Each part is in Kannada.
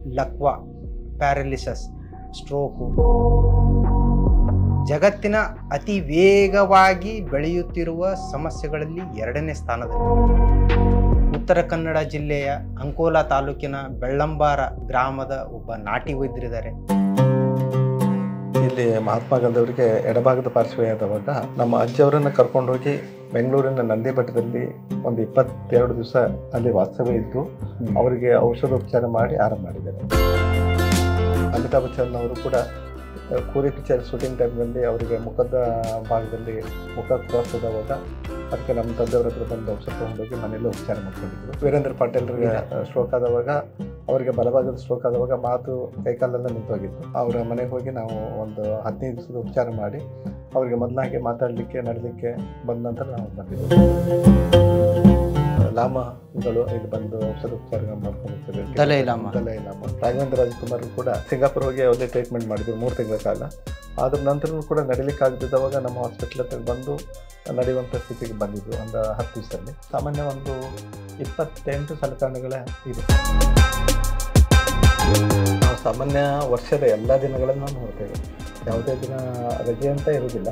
ಲಕ್ವಾ ಪ್ಯಾರಲಿಸಸ್ ಸ್ಟ್ರೋಕು ಜಗತ್ತಿನ ಅತಿ ವೇಗವಾಗಿ ಬೆಳೆಯುತ್ತಿರುವ ಸಮಸ್ಯೆಗಳಲ್ಲಿ ಎರಡನೇ ಸ್ಥಾನದಲ್ಲಿ ಉತ್ತರ ಕನ್ನಡ ಜಿಲ್ಲೆಯ ಅಂಕೋಲಾ ತಾಲೂಕಿನ ಬೆಳ್ಳಂಬಾರ ಗ್ರಾಮದ ಒಬ್ಬ ನಾಟಿ ವೈದ್ಯರಿದ್ದಾರೆ ಇಲ್ಲಿ ಮಹಾತ್ಮ ಗಾಂಧಿಯವರಿಗೆ ಎಡಭಾಗದ ಪಾರ್ಶ್ವವಾದವಾಗ ನಮ್ಮ ಅಜ್ಜಿಯವರನ್ನ ಕರ್ಕೊಂಡೋಗಿ ಬೆಂಗಳೂರಿನ ನಂದಿ ಬೆಟ್ಟದಲ್ಲಿ ಒಂದು ಇಪ್ಪತ್ತೆರಡು ದಿವಸ ಅಲ್ಲಿ ವಾಸ್ತವ್ಯ ಇದ್ದು ಅವರಿಗೆ ಔಷಧೋಪಚಾರ ಮಾಡಿ ಆರಂಭ ಮಾಡಿದ್ದಾರೆ ಅಮಿತಾಬ್ ಬಚ್ಚನ್ ಅವರು ಕೂಡ ಆ, ಕೂಲಿ ಪಿಕ್ಚರ್ ಶೂಟಿಂಗ್ ಟೈಮ್ನಲ್ಲಿ ಅವರಿಗೆ ಮುಖದ ಭಾಗದಲ್ಲಿ ಮುಖ ಕ್ರಾಸ್ ಆದವಾಗ ಅದಕ್ಕೆ ನಮ್ಮ ತಂದೆಯವ್ರ ಹತ್ರ ಬಂದು ಔಷಧ ತಗೊಂಡೋಗಿ ಮನೆಯಲ್ಲೇ ಉಪಚಾರ ಮಾಡ್ಕೊಂಡಿದ್ರು ವೀರೇಂದ್ರ ಪಾಟೀಲ್ರಿಗೆ ಸ್ಟ್ರೋಕ್ ಆದವಾಗ ಅವರಿಗೆ ಬಲಭಾಗದ ಸ್ಟ್ರೋಕ್ ಆದವಾಗ ಮಾತು ಕೈಕಾಲೆಲ್ಲ ನಿಂತೋಗಿತ್ತು ಅವರ ಮನೆಗೆ ಹೋಗಿ ನಾವು ಒಂದು ಹದಿನೈದು ದಿವಸದ ಉಪಚಾರ ಮಾಡಿ ಅವರಿಗೆ ಮೊದಲಾಗೆ ಮಾತಾಡಲಿಕ್ಕೆ ನಡಲಿಕ್ಕೆ ಬಂದ ನಂತರ ನಾವು ಬಂದಿದ್ವಿ ಲಾಮಗಳು ಇಲ್ಲಿ ಬಂದು ಔಷಧ ಉಪಚಾರ ಮಾಡ್ಕೊಂಡಿರ್ತಾರೆ Dalai Lama. Dalai Lama Raghavendra Rajkumar ಕೂಡ ಸಿಂಗಾಪುರ್ ಹೋಗಿ ಅವರೇ ಟ್ರೀಟ್ಮೆಂಟ್ ಮಾಡಿದ್ರು ಮೂರು ತಿಂಗಳ ಕಾಲ ಅದ್ರ ನಂತರ ಕೂಡ ನಡಿಲಿಕ್ಕೆ ಆಗದಿದ್ದವಾಗ ನಮ್ಮ ಹಾಸ್ಪಿಟ್ಲ್ ಹತ್ರ ಬಂದು ನಡೆಯುವಂಥ ಸ್ಥಿತಿಗೆ ಬಂದಿದ್ದು ಒಂದು ಹತ್ತು ದಿವಸದಲ್ಲಿ ಸಾಮಾನ್ಯ ಒಂದು ಇಪ್ಪತ್ತೆಂಟು ಸಲಕರಣೆಗಳ ಇದೆ ನಾವು ಸಾಮಾನ್ಯ ವರ್ಷದ ಎಲ್ಲ ದಿನಗಳನ್ನು ನೋಡ್ತೇವೆ ಯಾವುದೇ ದಿನ ರಜೆ ಅಂತ ಇರುವುದಿಲ್ಲ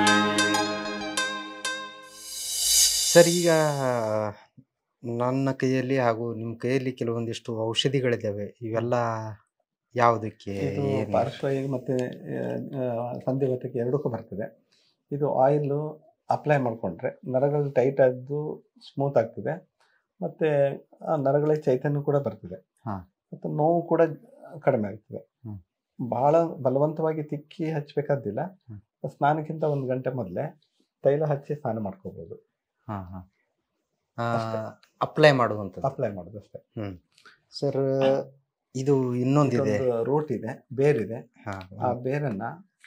ಸರ್ ಈಗ ನನ್ನ ಕೈಯಲ್ಲಿ ಹಾಗೂ ನಿಮ್ಮ ಕೈಯಲ್ಲಿ ಕೆಲವೊಂದಿಷ್ಟು ಔಷಧಿಗಳಿದ್ದಾವೆ ಇವೆಲ್ಲ ಯಾವುದಕ್ಕೆ ಇದು ಏನು? ಪಾರ್ಶ್ವವಾಯು ಮತ್ತು ಸಂಧಿವತಕ್ಕೆ ಎರಡಕ್ಕೂ ಬರ್ತದೆ ಇದು ಆಯಿಲು ಅಪ್ಲೈ ಮಾಡಿಕೊಂಡ್ರೆ ನರಗಳು ಟೈಟ್ ಆದ್ದು ಸ್ಮೂತ್ ಆಗ್ತದೆ ಮತ್ತು ಆ ನರಗಳಿಗೆ ಚೈತನ್ಯ ಕೂಡ ಬರ್ತದೆ ಹಾ. ಮತ್ತು ನೋವು ಕೂಡ ಕಡಿಮೆ ಆಗ್ತದೆ ಹ್ಮ್. ಬಹಳ ಬಲವಂತವಾಗಿ ತಿಕ್ಕಿ ಹಚ್ಚಬೇಕಾದಿಲ್ಲ ಹ್ಮ್. ಸ್ನಾನಕ್ಕಿಂತ ಒಂದು ಗಂಟೆ ಮೊದಲೇ ತೈಲ ಹಚ್ಚಿ ಸ್ನಾನ ಮಾಡ್ಕೋಬೋದು ಹಾ ಹಾ ಅಷ್ಟೇ. ಅಪ್ಲೈ ಮಾಡುವಂಥದ್ದು ಅಪ್ಲೈ ಮಾಡೋದು ಅಷ್ಟೇ ಸರ್ ಇದು ಇನ್ನೊಂದಿದೆ ಇದೊಂದು ರೂಟ್ ಇದೆ ಬೇರಿದೆ ಹಾ ಆ ಬೇರನ್ನ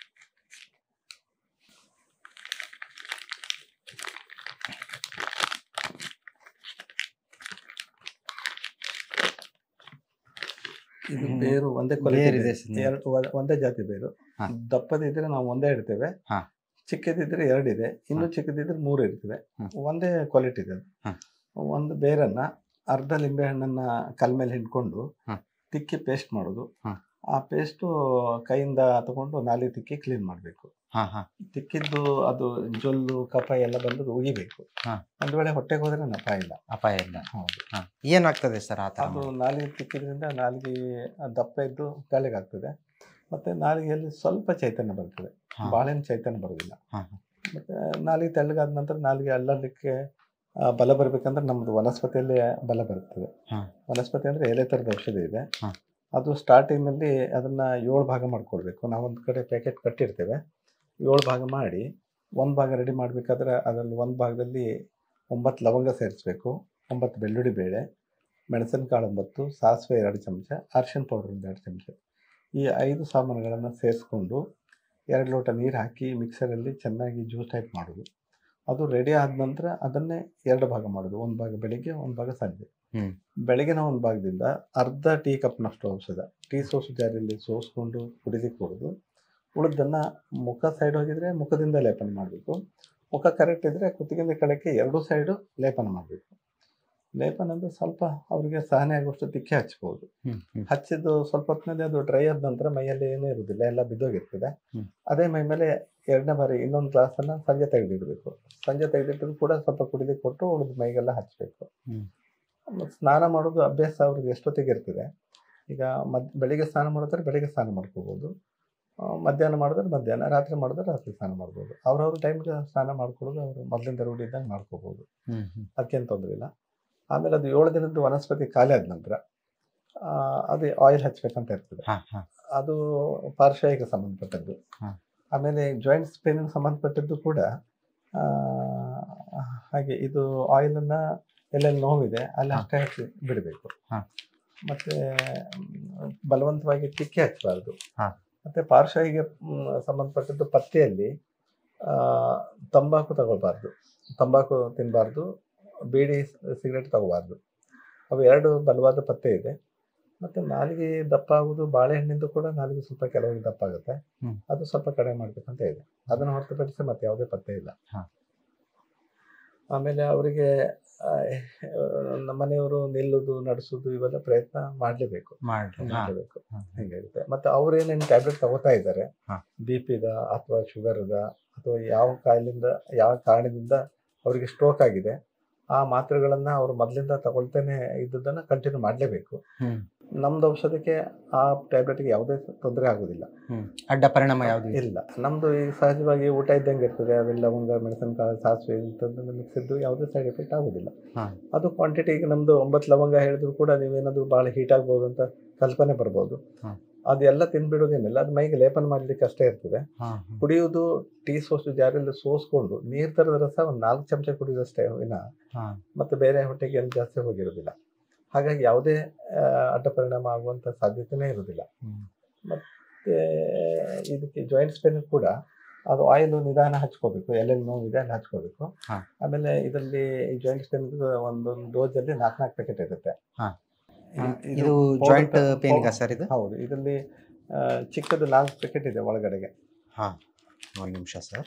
ಇದು ಹ್ಮ್. ಬೇರು ಒಂದೇ quality ಬೇರಿದೆ ಬೇರು. ಸ್ನೇಹಿತರೆ. ಎರಡು ಒಂದ್- ಒಂದೇ ಜಾತಿ ಬೇರು ಹಾ. ದಪ್ಪದಿದ್ರೆ ನಾವು ಒಂದೇ ಇಡ್ತೇವೆ ಹಾ. ಚಿಕ್ಕದಿದ್ರೆ ಎರಡಿದೆ ಇನ್ನು ಚಿಕ್ಕದಿದ್ರೆ ಮೂರು ಇರ್ತದೆ ಹ್ಮ್. ಒಂದೇ ಕ್ವಾಲಿಟಿ ಇದೆ ಅದು. ಹಾ. ಒಂದು ಬೇರನ್ನ ಅರ್ಧ ಲಿಂಬೆ ಹಣ್ಣನ್ನ ಕಲ್ ಮೇಲೆ ಹಿಂಡ್ಕೊಂಡು ಹಾ. ತಿಕ್ಕಿ ಪೇಸ್ಟ್ ಮಾಡೋದು ಹಾ. ಆ ಪೇಸ್ಟು ಕೈಯಿಂದ ತಗೊಂಡು ನಾಲಿ ತಿಕ್ಕಿ ಕ್ಲೀನ್ ಮಾಡಬೇಕು ಹಾ ಹಾ ತಿಕ್ಕಿದ್ದು ಅದು ಜೊಲ್ಲು ಕಫ ಎಲ್ಲ ಬಂದು ಉಗಿಬೇಕು ಹಾ. ಒಂದು ವೇಳೆ ಹೊಟ್ಟೆಗೆ ಹೋದ್ರೆ ನಪ ಇಲ್ಲ ಅಪಾಯ ಇಲ್ಲ ಹೌದು ಹಾ. ಏನಾಗ್ತದೆ ಸರ್ ಆ ಥರ ಅದು ನಾಲಿಗೆ ತಿಕ್ಕಿದ್ರಿಂದ ನಾಲಿಗೆ ದಪ್ಪ ಇದ್ದು ಗಾಳಿಗಾಗ್ತದೆ ಮತ್ತೆ ನಾಲಿಗೆಯಲ್ಲಿ ಸ್ವಲ್ಪ ಚೈತನ್ಯ ಬರ್ತದೆ ಹಾ. ಬಾಳೆಹಣ್ಣು ಚೈತನ್ಯ ಬರೋದಿಲ್ಲ ಹಾ. ಮತ್ತೆ ನಾಲಿಗೆ ತೆಳ್ಳಗಾದ ನಂತರ ನಾಲಿಗೆ ಅಲ್ಲಲಿಕ್ಕೆ ಆ, ಬಲ ಬರಬೇಕಂದ್ರೆ ನಮ್ಮದು ವನಸ್ಪತಿಯಲ್ಲಿ ಬಲ ಬರ್ತದೆ ಹಾ. ವನಸ್ಪತಿ ಅಂದರೆ ಎಲೆ ಥರದ ಔಷಧಿ ಇದೆ ಹಾ. ಅದು ಸ್ಟಾರ್ಟಿಂಗ್ನಲ್ಲಿ ಅದನ್ನು ಏಳು ಭಾಗ ಮಾಡ್ಕೊಳ್ಬೇಕು ನಾವೊಂದು ಕಡೆ ಪ್ಯಾಕೆಟ್ ಕಟ್ಟಿರ್ತೇವೆ ಏಳು ಭಾಗ ಮಾಡಿ ಒಂದು ಭಾಗ ರೆಡಿ ಮಾಡಬೇಕಾದ್ರೆ ಅದರಲ್ಲಿ ಒಂದು ಭಾಗದಲ್ಲಿ ಒಂಬತ್ತು ಲವಂಗ ಸೇರಿಸ್ಬೇಕು ಒಂಬತ್ತು ಬೆಳ್ಳುಳ್ಳಿ ಬೇಳೆ ಮೆಣಸಿನಕಾಳು ಒಂಬತ್ತು ಸಾಸಿವೆ ಎರಡು ಚಮಚ ಅರಿಶಿನ ಪೌಡರ್ ಒಂದು ಎರಡು ಚಮಚ ಈ ಐದು ಸಾಮಾನುಗಳನ್ನು ಸೇರಿಸ್ಕೊಂಡು ಎರಡು ಲೋಟ ನೀರು ಹಾಕಿ ಮಿಕ್ಸರಲ್ಲಿ ಚೆನ್ನಾಗಿ ಜ್ಯೂಸ್ ಟೈಪ್ ಮಾಡೋದು ಅದು ರೆಡಿ ಆದ ನಂತರ ಅದನ್ನೇ ಎರಡು ಭಾಗ ಮಾಡೋದು ಒಂದು ಭಾಗ ಬೆಳಿಗ್ಗೆ ಒಂದು ಭಾಗ ಸಂಜೆ ಹ್ಮ್. ಬೆಳಗಿನ ಒಂದು ಭಾಗದಿಂದ ಅರ್ಧ ಟೀ ಕಪ್ನಷ್ಟು ಔಷಧ ಟೀ ಸೋಸು ಜಾರಿಯಲ್ಲಿ ಸೋಸ್ಕೊಂಡು ಕುಡಿಲಿಕ್ಕೆ ಕೊಡೋದು ಉಳಿದನ್ನು ಮುಖ ಸೈಡ್ ಹೋಗಿದ್ರೆ ಮುಖದಿಂದ ಲೇಪನ ಮಾಡಬೇಕು ಮುಖ ಕರೆಕ್ಟ್ ಇದ್ದರೆ ಕುತ್ತಿಗೆಯಿಂದ ಕೆಳಕ್ಕೆ ಎರಡೂ ಸೈಡು ಲೇಪನ ಮಾಡಬೇಕು ಲೇಪನ ಅಂದರೆ ಸ್ವಲ್ಪ ಅವರಿಗೆ ಸಹನೆ ಆಗುವಷ್ಟು ತಿಕ್ಕಿ ಹಚ್ಬೋದು ಹ್ಮ್ ಹ್ಮ್ ಹಚ್ಚಿದ್ದು ಸ್ವಲ್ಪ ಹೊತ್ತಿನಲ್ಲಿ ಅದು ಡ್ರೈ ಆದ ನಂತರ ಮೈಯಲ್ಲಿ ಏನೂ ಇರುವುದಿಲ್ಲ ಎಲ್ಲ ಬಿದ್ದೋಗಿರ್ತದೆ ಹ್ಮ್. ಅದೇ ಮೈ ಮೇಲೆ ಎರಡನೇ ಬಾರಿ ಇನ್ನೊಂದು ಗ್ಲಾಸನ್ನು ಸಂಜೆ ತೆಗೆದಿಡಬೇಕು ಸಂಜೆ ತೆಗೆದಿಟ್ಟು ಕೂಡ ಸ್ವಲ್ಪ ಕುಡಿಲಿಕ್ಕೆ ಕೊಟ್ಟು ಉಳಿದ ಮೈಗೆಲ್ಲ ಹಚ್ಚಬೇಕು ಹ್ಮ್. ಮತ್ತು ಸ್ನಾನ ಮಾಡೋದು ಅಭ್ಯಾಸ ಅವ್ರಿಗೆ ಎಷ್ಟೊತ್ತಿಗೆ ಇರ್ತದೆ ಈಗ ಮದ್ ಬೆಳಿಗ್ಗೆ ಸ್ನಾನ ಮಾಡಿದ್ರೆ ಬೆಳಿಗ್ಗೆ ಸ್ನಾನ ಮಾಡ್ಕೋಬೋದು ಆ, ಮಧ್ಯಾಹ್ನ ಮಾಡಿದ್ರೆ ಮಧ್ಯಾಹ್ನ ರಾತ್ರಿ ಮಾಡಿದ್ರೆ ರಾತ್ರಿ ಸ್ನಾನ ಮಾಡ್ಬೋದು ಅವ್ರವ್ರ ಟೈಮ್ಗೆ ಸ್ನಾನ ಮಾಡ್ಕೊಳ್ಳೋದು ಅವರು ಮೊದಲಿಂದ ರೂಢಿ ಇದ್ದಂಗೆ ಮಾಡ್ಕೋಬೋದು ಹ್ಮ್ ಹ್ಮ್ ಅದಕ್ಕೇನು ತೊಂದರೆ ಇಲ್ಲ ಆಮೇಲೆ ಅದು ಏಳು ದಿನದ ವನಸ್ಪತಿ ಖಾಲಿ ಆದ ನಂತರ ಆ, ಅದು ಆಯಿಲ್ ಹಚ್ಬೇಕಂತ ಇರ್ತದೆ ಹಾ ಹಾ ಅದು ಪಾರ್ಶ್ವಕ್ಕೆ ಸಂಬಂಧಪಟ್ಟದ್ದು ಹಾ. ಆಮೇಲೆ ಜಾಯಿಂಟ್ಸ್ ಪೇನಿಗೆ ಸಂಬಂಧಪಟ್ಟದ್ದು ಕೂಡ ಆ, ಹಾಗೆ ಇದು ಆಯಿಲನ್ನು ಎಲ್ಲೆಲ್ಲಿ ನೋವಿದೆ ಅಲ್ಲಿ ಹಾ. ಅಷ್ಟೇ ಹಚ್ಚಿ ಬಿಡಬೇಕು ಹಾ. ಮತ್ತೆ ಮ್, ಬಲವಂತವಾಗಿ ತಿಕ್ಕಿ ಹಚ್ಚಬಾರ್ದು ಹಾ. ಮತ್ತೆ ಪಾರ್ಶ್ವಗೆ ಸಂಬಂಧಪಟ್ಟದ್ದು ಪತ್ತೆಯಲ್ಲಿ ಆ, ತಂಬಾಕು ತಗೊಳ್ಬಾರ್ದು ತಂಬಾಕು ತಿನ್ನಬಾರ್ದು ಬೀಡಿ ಸಿಗರೇಟ್ ತಗೋಬಾರ್ದು ಅವು ಎರಡು ಬಲವಾದ ಪತ್ತೆ ಇದೆ ಮತ್ತು ನಾಲಿಗೆ ದಪ್ಪ ಆಗೋದು ಬಾಳೆಹಣ್ಣಿಂದು ಕೂಡ ನಾಲಿಗೆ ಸ್ವಲ್ಪ ಕೆಲವರಿಗೆ ದಪ್ಪ ಆಗುತ್ತೆ ಹ್ಮ್. ಅದು ಸ್ವಲ್ಪ ಕಡಿಮೆ ಮಾಡ್ಬೇಕಂತ ಇದೆ ಅದನ್ನು ಹೊರತುಪಡಿಸಿ ಮತ್ತೆ ಯಾವುದೇ ಪತ್ತೆ ಇಲ್ಲ ಹಾ. ಆಮೇಲೆ ಅವರಿಗೆ ಆ, ನಮ್ಮ ಮನೆಯವರು ನಿಲ್ಲುದು ನಡೆಸೋದು ಇವೆಲ್ಲ ಪ್ರಯತ್ನ ಮಾಡಲೇಬೇಕು ಮಾಡ್ರಿ ಹಾ ಮಾಡಲೇಬೇಕು ಹಾ. ಹಿಂಗಿರುತ್ತೆ ಮತ್ತೆ ಅವ್ರು ಏನೇನು ಟ್ಯಾಬ್ಲೆಟ್ ತಗೋತಾ ಇದ್ದಾರೆ ಹಾ. ಬಿ ಪಿದ ಅಥವಾ ಶುಗರ್ದ ಅಥವಾ ಯಾವ ಕಾಯಿಲೆಯಿಂದ ಯಾವ ಕಾರಣದಿಂದ ಅವರಿಗೆ ಸ್ಟ್ರೋಕ್ ಆಗಿದೆ ಆ ಮಾತ್ರೆಗಳನ್ನ ಅವ್ರು ಮೊದಲಿಂದ ತಗೊಳ್ತೇನೆ ಇದ್ದದನ್ನ ಕಂಟಿನ್ಯೂ ಮಾಡಲೇಬೇಕು ಹ್ಮ್ ನಮ್ದು ಔಷಧಕ್ಕೆ ಆ ಟ್ಯಾಬ್ಲೆಟ್ಗೆ ಯಾವುದೇ ತೊಂದರೆ ಆಗೋದಿಲ್ಲ ಹ್ಮ್ ಅಡ್ಡ ಪರಿಣಾಮ ಯಾವ್ದು ಇಲ್ಲ ಇಲ್ಲ ನಮ್ದು ಈ ಸಹಜವಾಗಿ ಊಟ ಇದ್ದಂಗೆ ಇರ್ತದೆ ಅವೆಲ್ಲ ಲವಂಗ ಮೆಣಸಿನಕಾಯಿ ಸಾಸಿವೆ ಇಂಥದ್ದನ್ನು ಮಿಕ್ಸ್ ಇದ್ದು ಯಾವುದೇ ಸೈಡ್ ಎಫೆಕ್ಟ್ ಆಗೋದಿಲ್ಲ ಹಾ. ಅದು ಕ್ವಾಂಟಿಟಿ ಈಗ ನಮ್ದು ಒಂಬತ್ತು ಲವಂಗ ಹೇಳಿದ್ರು ಕೂಡ ನೀವೇನಾದ್ರೂ ಭಾಳ ಹೀಟ್ ಆಗ್ಬೋದು ಅಂತ ಕಲ್ಪನೆ ಬರ್ಬೋದು ಹಾ. ಅದೆಲ್ಲ ತಿನ್ಬಿಡೋದೇನಿಲ್ಲ ಅದು ಮೈಗೆ ಲೇಪನ ಮಾಡ್ಲಿಕ್ಕೆ ಅಷ್ಟೇ ಇರ್ತದೆ ಹಾ ಹಾ. ಕುಡಿಯೋದು ಟೀ ಸೋಸು ಜಾರಲ್ಲಿ ಸೋಸ್ಕೊಂಡು ನೀರ್ ತರದ ರಸ ಒಂದು ನಾಲ್ಕು ಚಮಚ ಕುಡಿಯೋದಷ್ಟೇ ವಿನ ಹಾ ಮತ್ತೆ ಬೇರೆ ಹೊಟ್ಟೆಗೆ ಏನು ಜಾಸ್ತಿ ಹೋಗಿರೋದಿಲ್ಲ ಹಾಗಾಗಿ ಯಾವುದೇ ಆ, ಅಡ್ಡ ಪರಿಣಾಮ ಆಗುವಂತ ಸಾಧ್ಯತೆನೇ ಇರೋದಿಲ್ಲ ಹ್ಮ್. ಮತ್ತೆ ಇದಕ್ಕೆ ಜಾಯಿಂಟ್ಸ್ ಪೇನ್ ಕೂಡ ಅದು ಆಯಿಲ್ ನಿಧಾನ ಹಚ್ಕೋಬೇಕು ಎಲ್ಲೆಲ್ಲಿ ನೋವಿದೆ ಅಲ್ಲಿ ಹಚ್ಕೋಬೇಕು ಹಾ. ಆಮೇಲೆ ಇದರಲ್ಲಿ ಈ ಜಾಯಿಂಟ್ಸ್ ಪೇನ್ ಒಂದೊಂದು ಡೋಸ್ ಅಲ್ಲಿ ನಾಲ್ಕು ನಾಲ್ಕು ಪ್ಯಾಕೆಟ್ ಇರುತ್ತೆ ಹಾ. ಇ- ಇದು powder ಜಾಯಿಂಟ್ ತ- ಪೇನ್ಗ ಸರ್ ಇದು ಹೌದು ಇದರಲ್ಲಿ ಆ, ಚಿಕ್ಕದು ನಾಲ್ಕು ಪ್ಯಾಕೆಟ್ ಇದೆ ಒಳಗಡೆಗೆ ಹಾ ಒಂದು ನಿಮಿಷ ಸರ್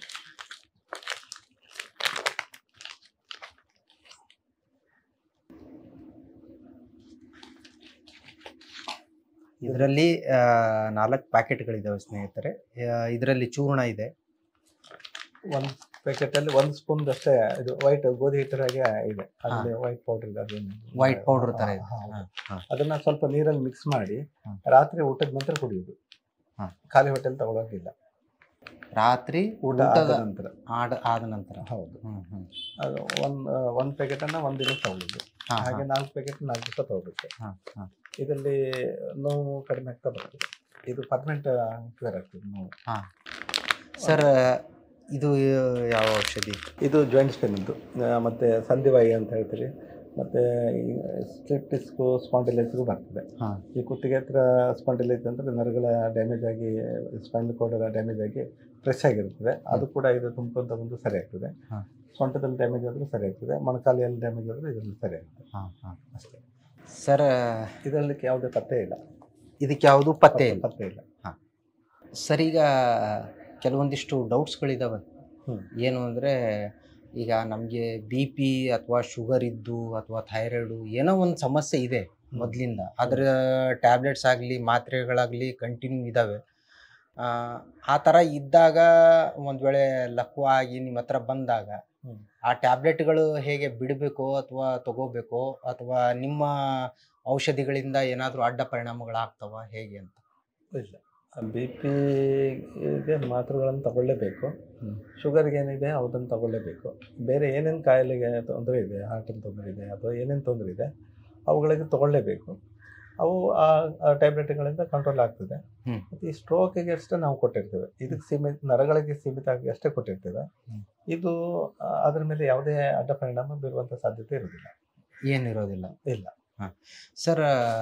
ಇದರಲ್ಲಿ ನಾಲ್ಕು ಪ್ಯಾಕೆಟ್ಗಳಿದ್ದಾವೆ ಸ್ನೇಹಿತರೆ ಇದರಲ್ಲಿ ಚೂರ್ಣ ಇದೆ ಒಂದು ಪ್ಯಾಕೆಟ್ ಅಲ್ಲಿ ಒಂದು ಸ್ಪೂನ್ ಅಷ್ಟೇ ಇದು ವೈಟ್ ಗೋಧಿ ಹಿಟ್ಟರಾಗೆ ಇದೆ ಅದರಲ್ಲಿ ವೈಟ್ ಪೌಡರ್ ಇದೆ ಅದೇನು ವೈಟ್ ಪೌಡರ್ ತರ ಇದೆ ಹಾ, ಹೌದು. ಹಾ, ಹಾ. ಅದನ್ನ ಸ್ವಲ್ಪ ನೀರಲ್ಲಿ ಮಿಕ್ಸ್ ಮಾಡಿ ಹ್ಮ್. ರಾತ್ರಿ ಊಟದ ನಂತರ ಕುಡಿಯುವುದು ಹಾ. ಖಾಲಿ ಹೊಟ್ಟೆಲ್ ತಗೊಳಕಿಲ್ಲ ರಾತ್ರಿ ಊಟ ಊಟದ ಆದ ನಂತರ ಆಡ ಆದ ನಂತರ ಹೌದು ಹ್ಮ್ ಹ್ಮ್ ಅದು ಒಂದ್ ಒಂದ್ ಪ್ಯಾಕೆಟ್ ಅನ್ನ ಒಂದ್ ದಿನ ತಗೊಳ್ಳೋದು ಹಾ, ಹಾಗೆ ನಾಲ್ಕು ಪ್ಯಾಕೆಟ್ ನಾಲ್ಕು ದಿವಸ ತಗೋಬೇಕು ಹಾ, ಹಾ. ಇದರಲ್ಲಿ ನೋವು ಕಡಿಮೆ ಆಗ್ತಾ ಬರ್ತದೆ ಇದು ಪರ್ಮನೆಂಟ್ ಕ್ಯೂರ್ ಆಗ್ತದೆ ನೋವು ಸರ್ ಇದು ಯಾವ ಔಷಧಿ ಇದು ಜಾಯಿಂಟ್ ಪೇನ್ ಇದ್ದು ಮತ್ತೆ ಸಂಧಿವಾಯಿ ಅಂತ ಹೇಳ್ತೀರಿ ಮತ್ತೆ ಸ್ಲಿಪ್ ಡಿಸ್ಕು ಸ್ಪಾಂಡಿಲೈಸ್ಗೂ ಬರ್ತದೆ ಹಾ. ಈ ಕುತ್ತಿಗೆ ಹತ್ರ ಸ್ಪಾಂಡಿಲೈಸ್ ಅಂದ್ರೆ ನರಗಳ ಡ್ಯಾಮೇಜ್ ಆಗಿ ಸ್ಪೈನಲ್ ಕೋಡ್ ಎಲ್ಲ ಡ್ಯಾಮೇಜ್ ಆಗಿ ಫ್ರೆಶ್ ಆಗಿರ್ತದೆ ಅದು ಕೂಡ ಇದು ತುಂಬ್ಕೊಂತ ಬಂದು ಸರಿ ಆಗ್ತದೆ ಹಾ. ಸೊಂಟದಲ್ಲಿ ಡ್ಯಾಮೇಜ್ ಆದ್ರೂ ಸರಿ ಆಗ್ತದೆ ಮೊಣಕಾಲಿಯಲ್ಲಿ ಡ್ಯಾಮೇಜ್ ಆದ್ರೂ ಇದರಲ್ಲಿ ಸರಿ ಆಗ್ತದೆ ಹಾ, ಹಾ. ಅಷ್ಟೇ ಸರ್ ಇದರಲ್ಲಿ ಯಾವುದೇ ಪತ್ತೆ ಇಲ್ಲ ಇದಕ್ಕೆ ಯಾವುದು ಪತ್ತೆ ಇಲ್ಲ ಪತ್ತೆ ಇಲ್ಲ ಸರ್ ಈಗ ಕೆಲವೊಂದಿಷ್ಟು ಡೌಟ್ಸ್ಗಳಿದ್ದಾವೆ ಹ್ಮ್. ಏನು ಅಂದರೆ ಈಗ ನಮಗೆ ಬಿ ಪಿ ಅಥವಾ ಶುಗರ್ ಇದ್ದು ಅಥವಾ ಥೈರಾಯ್ಡು ಏನೋ ಒಂದು ಸಮಸ್ಯೆ ಇದೆ ಮೊದಲಿಂದ ಅದರ ಟ್ಯಾಬ್ಲೆಟ್ಸ್ ಆಗಲಿ ಮಾತ್ರೆಗಳಾಗಲಿ ಕಂಟಿನ್ಯೂ ಇದ್ದಾವೆ ಆ, ಆ ಥರ ಇದ್ದಾಗ ಒಂದು ವೇಳೆ ಲಕ್ವ ಆಗಿ ನಿಮ್ಮ ಹತ್ರ ಬಂದಾಗ ಹ್ಮ್. ಆ ಟ್ಯಾಬ್ಲೆಟ್ಗಳು ಹೇಗೆ ಬಿಡಬೇಕೋ ಅಥವಾ ತಗೋಬೇಕೋ ಅಥವಾ ನಿಮ್ಮ ಔಷಧಿಗಳಿಂದ ಏನಾದರೂ ಅಡ್ಡ ಪರಿಣಾಮಗಳಾಗ್ತವ ಹೇಗೆ ಅಂತ ಇಲ್ಲ ಬಿ ಪಿಗೆ ಮಾತ್ರೆಗಳನ್ನು ತಗೊಳ್ಳೇಬೇಕು ಹ್ಮ್. ಶುಗರ್ಗೆ ಏನಿದೆ ಅದನ್ನು ತಗೊಳ್ಳೇಬೇಕು ಬೇರೆ ಏನೇನು ಕಾಯಿಲೆಗೆ ತೊಂದರೆ ಇದೆ ಹಾರ್ಟಿನ ತೊಂದರೆ ಇದೆ ಅಥವಾ ಏನೇನು ತೊಂದರೆ ಇದೆ ಅವುಗಳಿಗೆ ತಗೊಳ್ಳೇಬೇಕು ಅವು ಆ ಟ್ಯಾಬ್ಲೆಟ್ಗಳಿಂದ ಕಂಟ್ರೋಲ್ ಆಗ್ತದೆ ಹ್ಮ್. ಮತ್ತು ಈ ಸ್ಟ್ರೋಕಿಗೆ ಅಷ್ಟೇ ನಾವು ಕೊಟ್ಟಿರ್ತೇವೆ ಇದಕ್ಕೆ ಸೀಮಿತ ನರಗಳಿಗೆ ಸೀಮಿತ ಆಗಿ ಅಷ್ಟೇ ಕೊಟ್ಟಿರ್ತೇವೆ ಹ್ಮ್. ಇದು ಆ, ಅದ್ರ ಮೇಲೆ ಯಾವುದೇ ಅಡ್ಡ ಪರಿಣಾಮ ಬೀರುವಂಥ ಸಾಧ್ಯತೆ ಇರೋದಿಲ್ಲ ಏನಿರೋದಿಲ್ಲ ಇಲ್ಲ. ಸರ್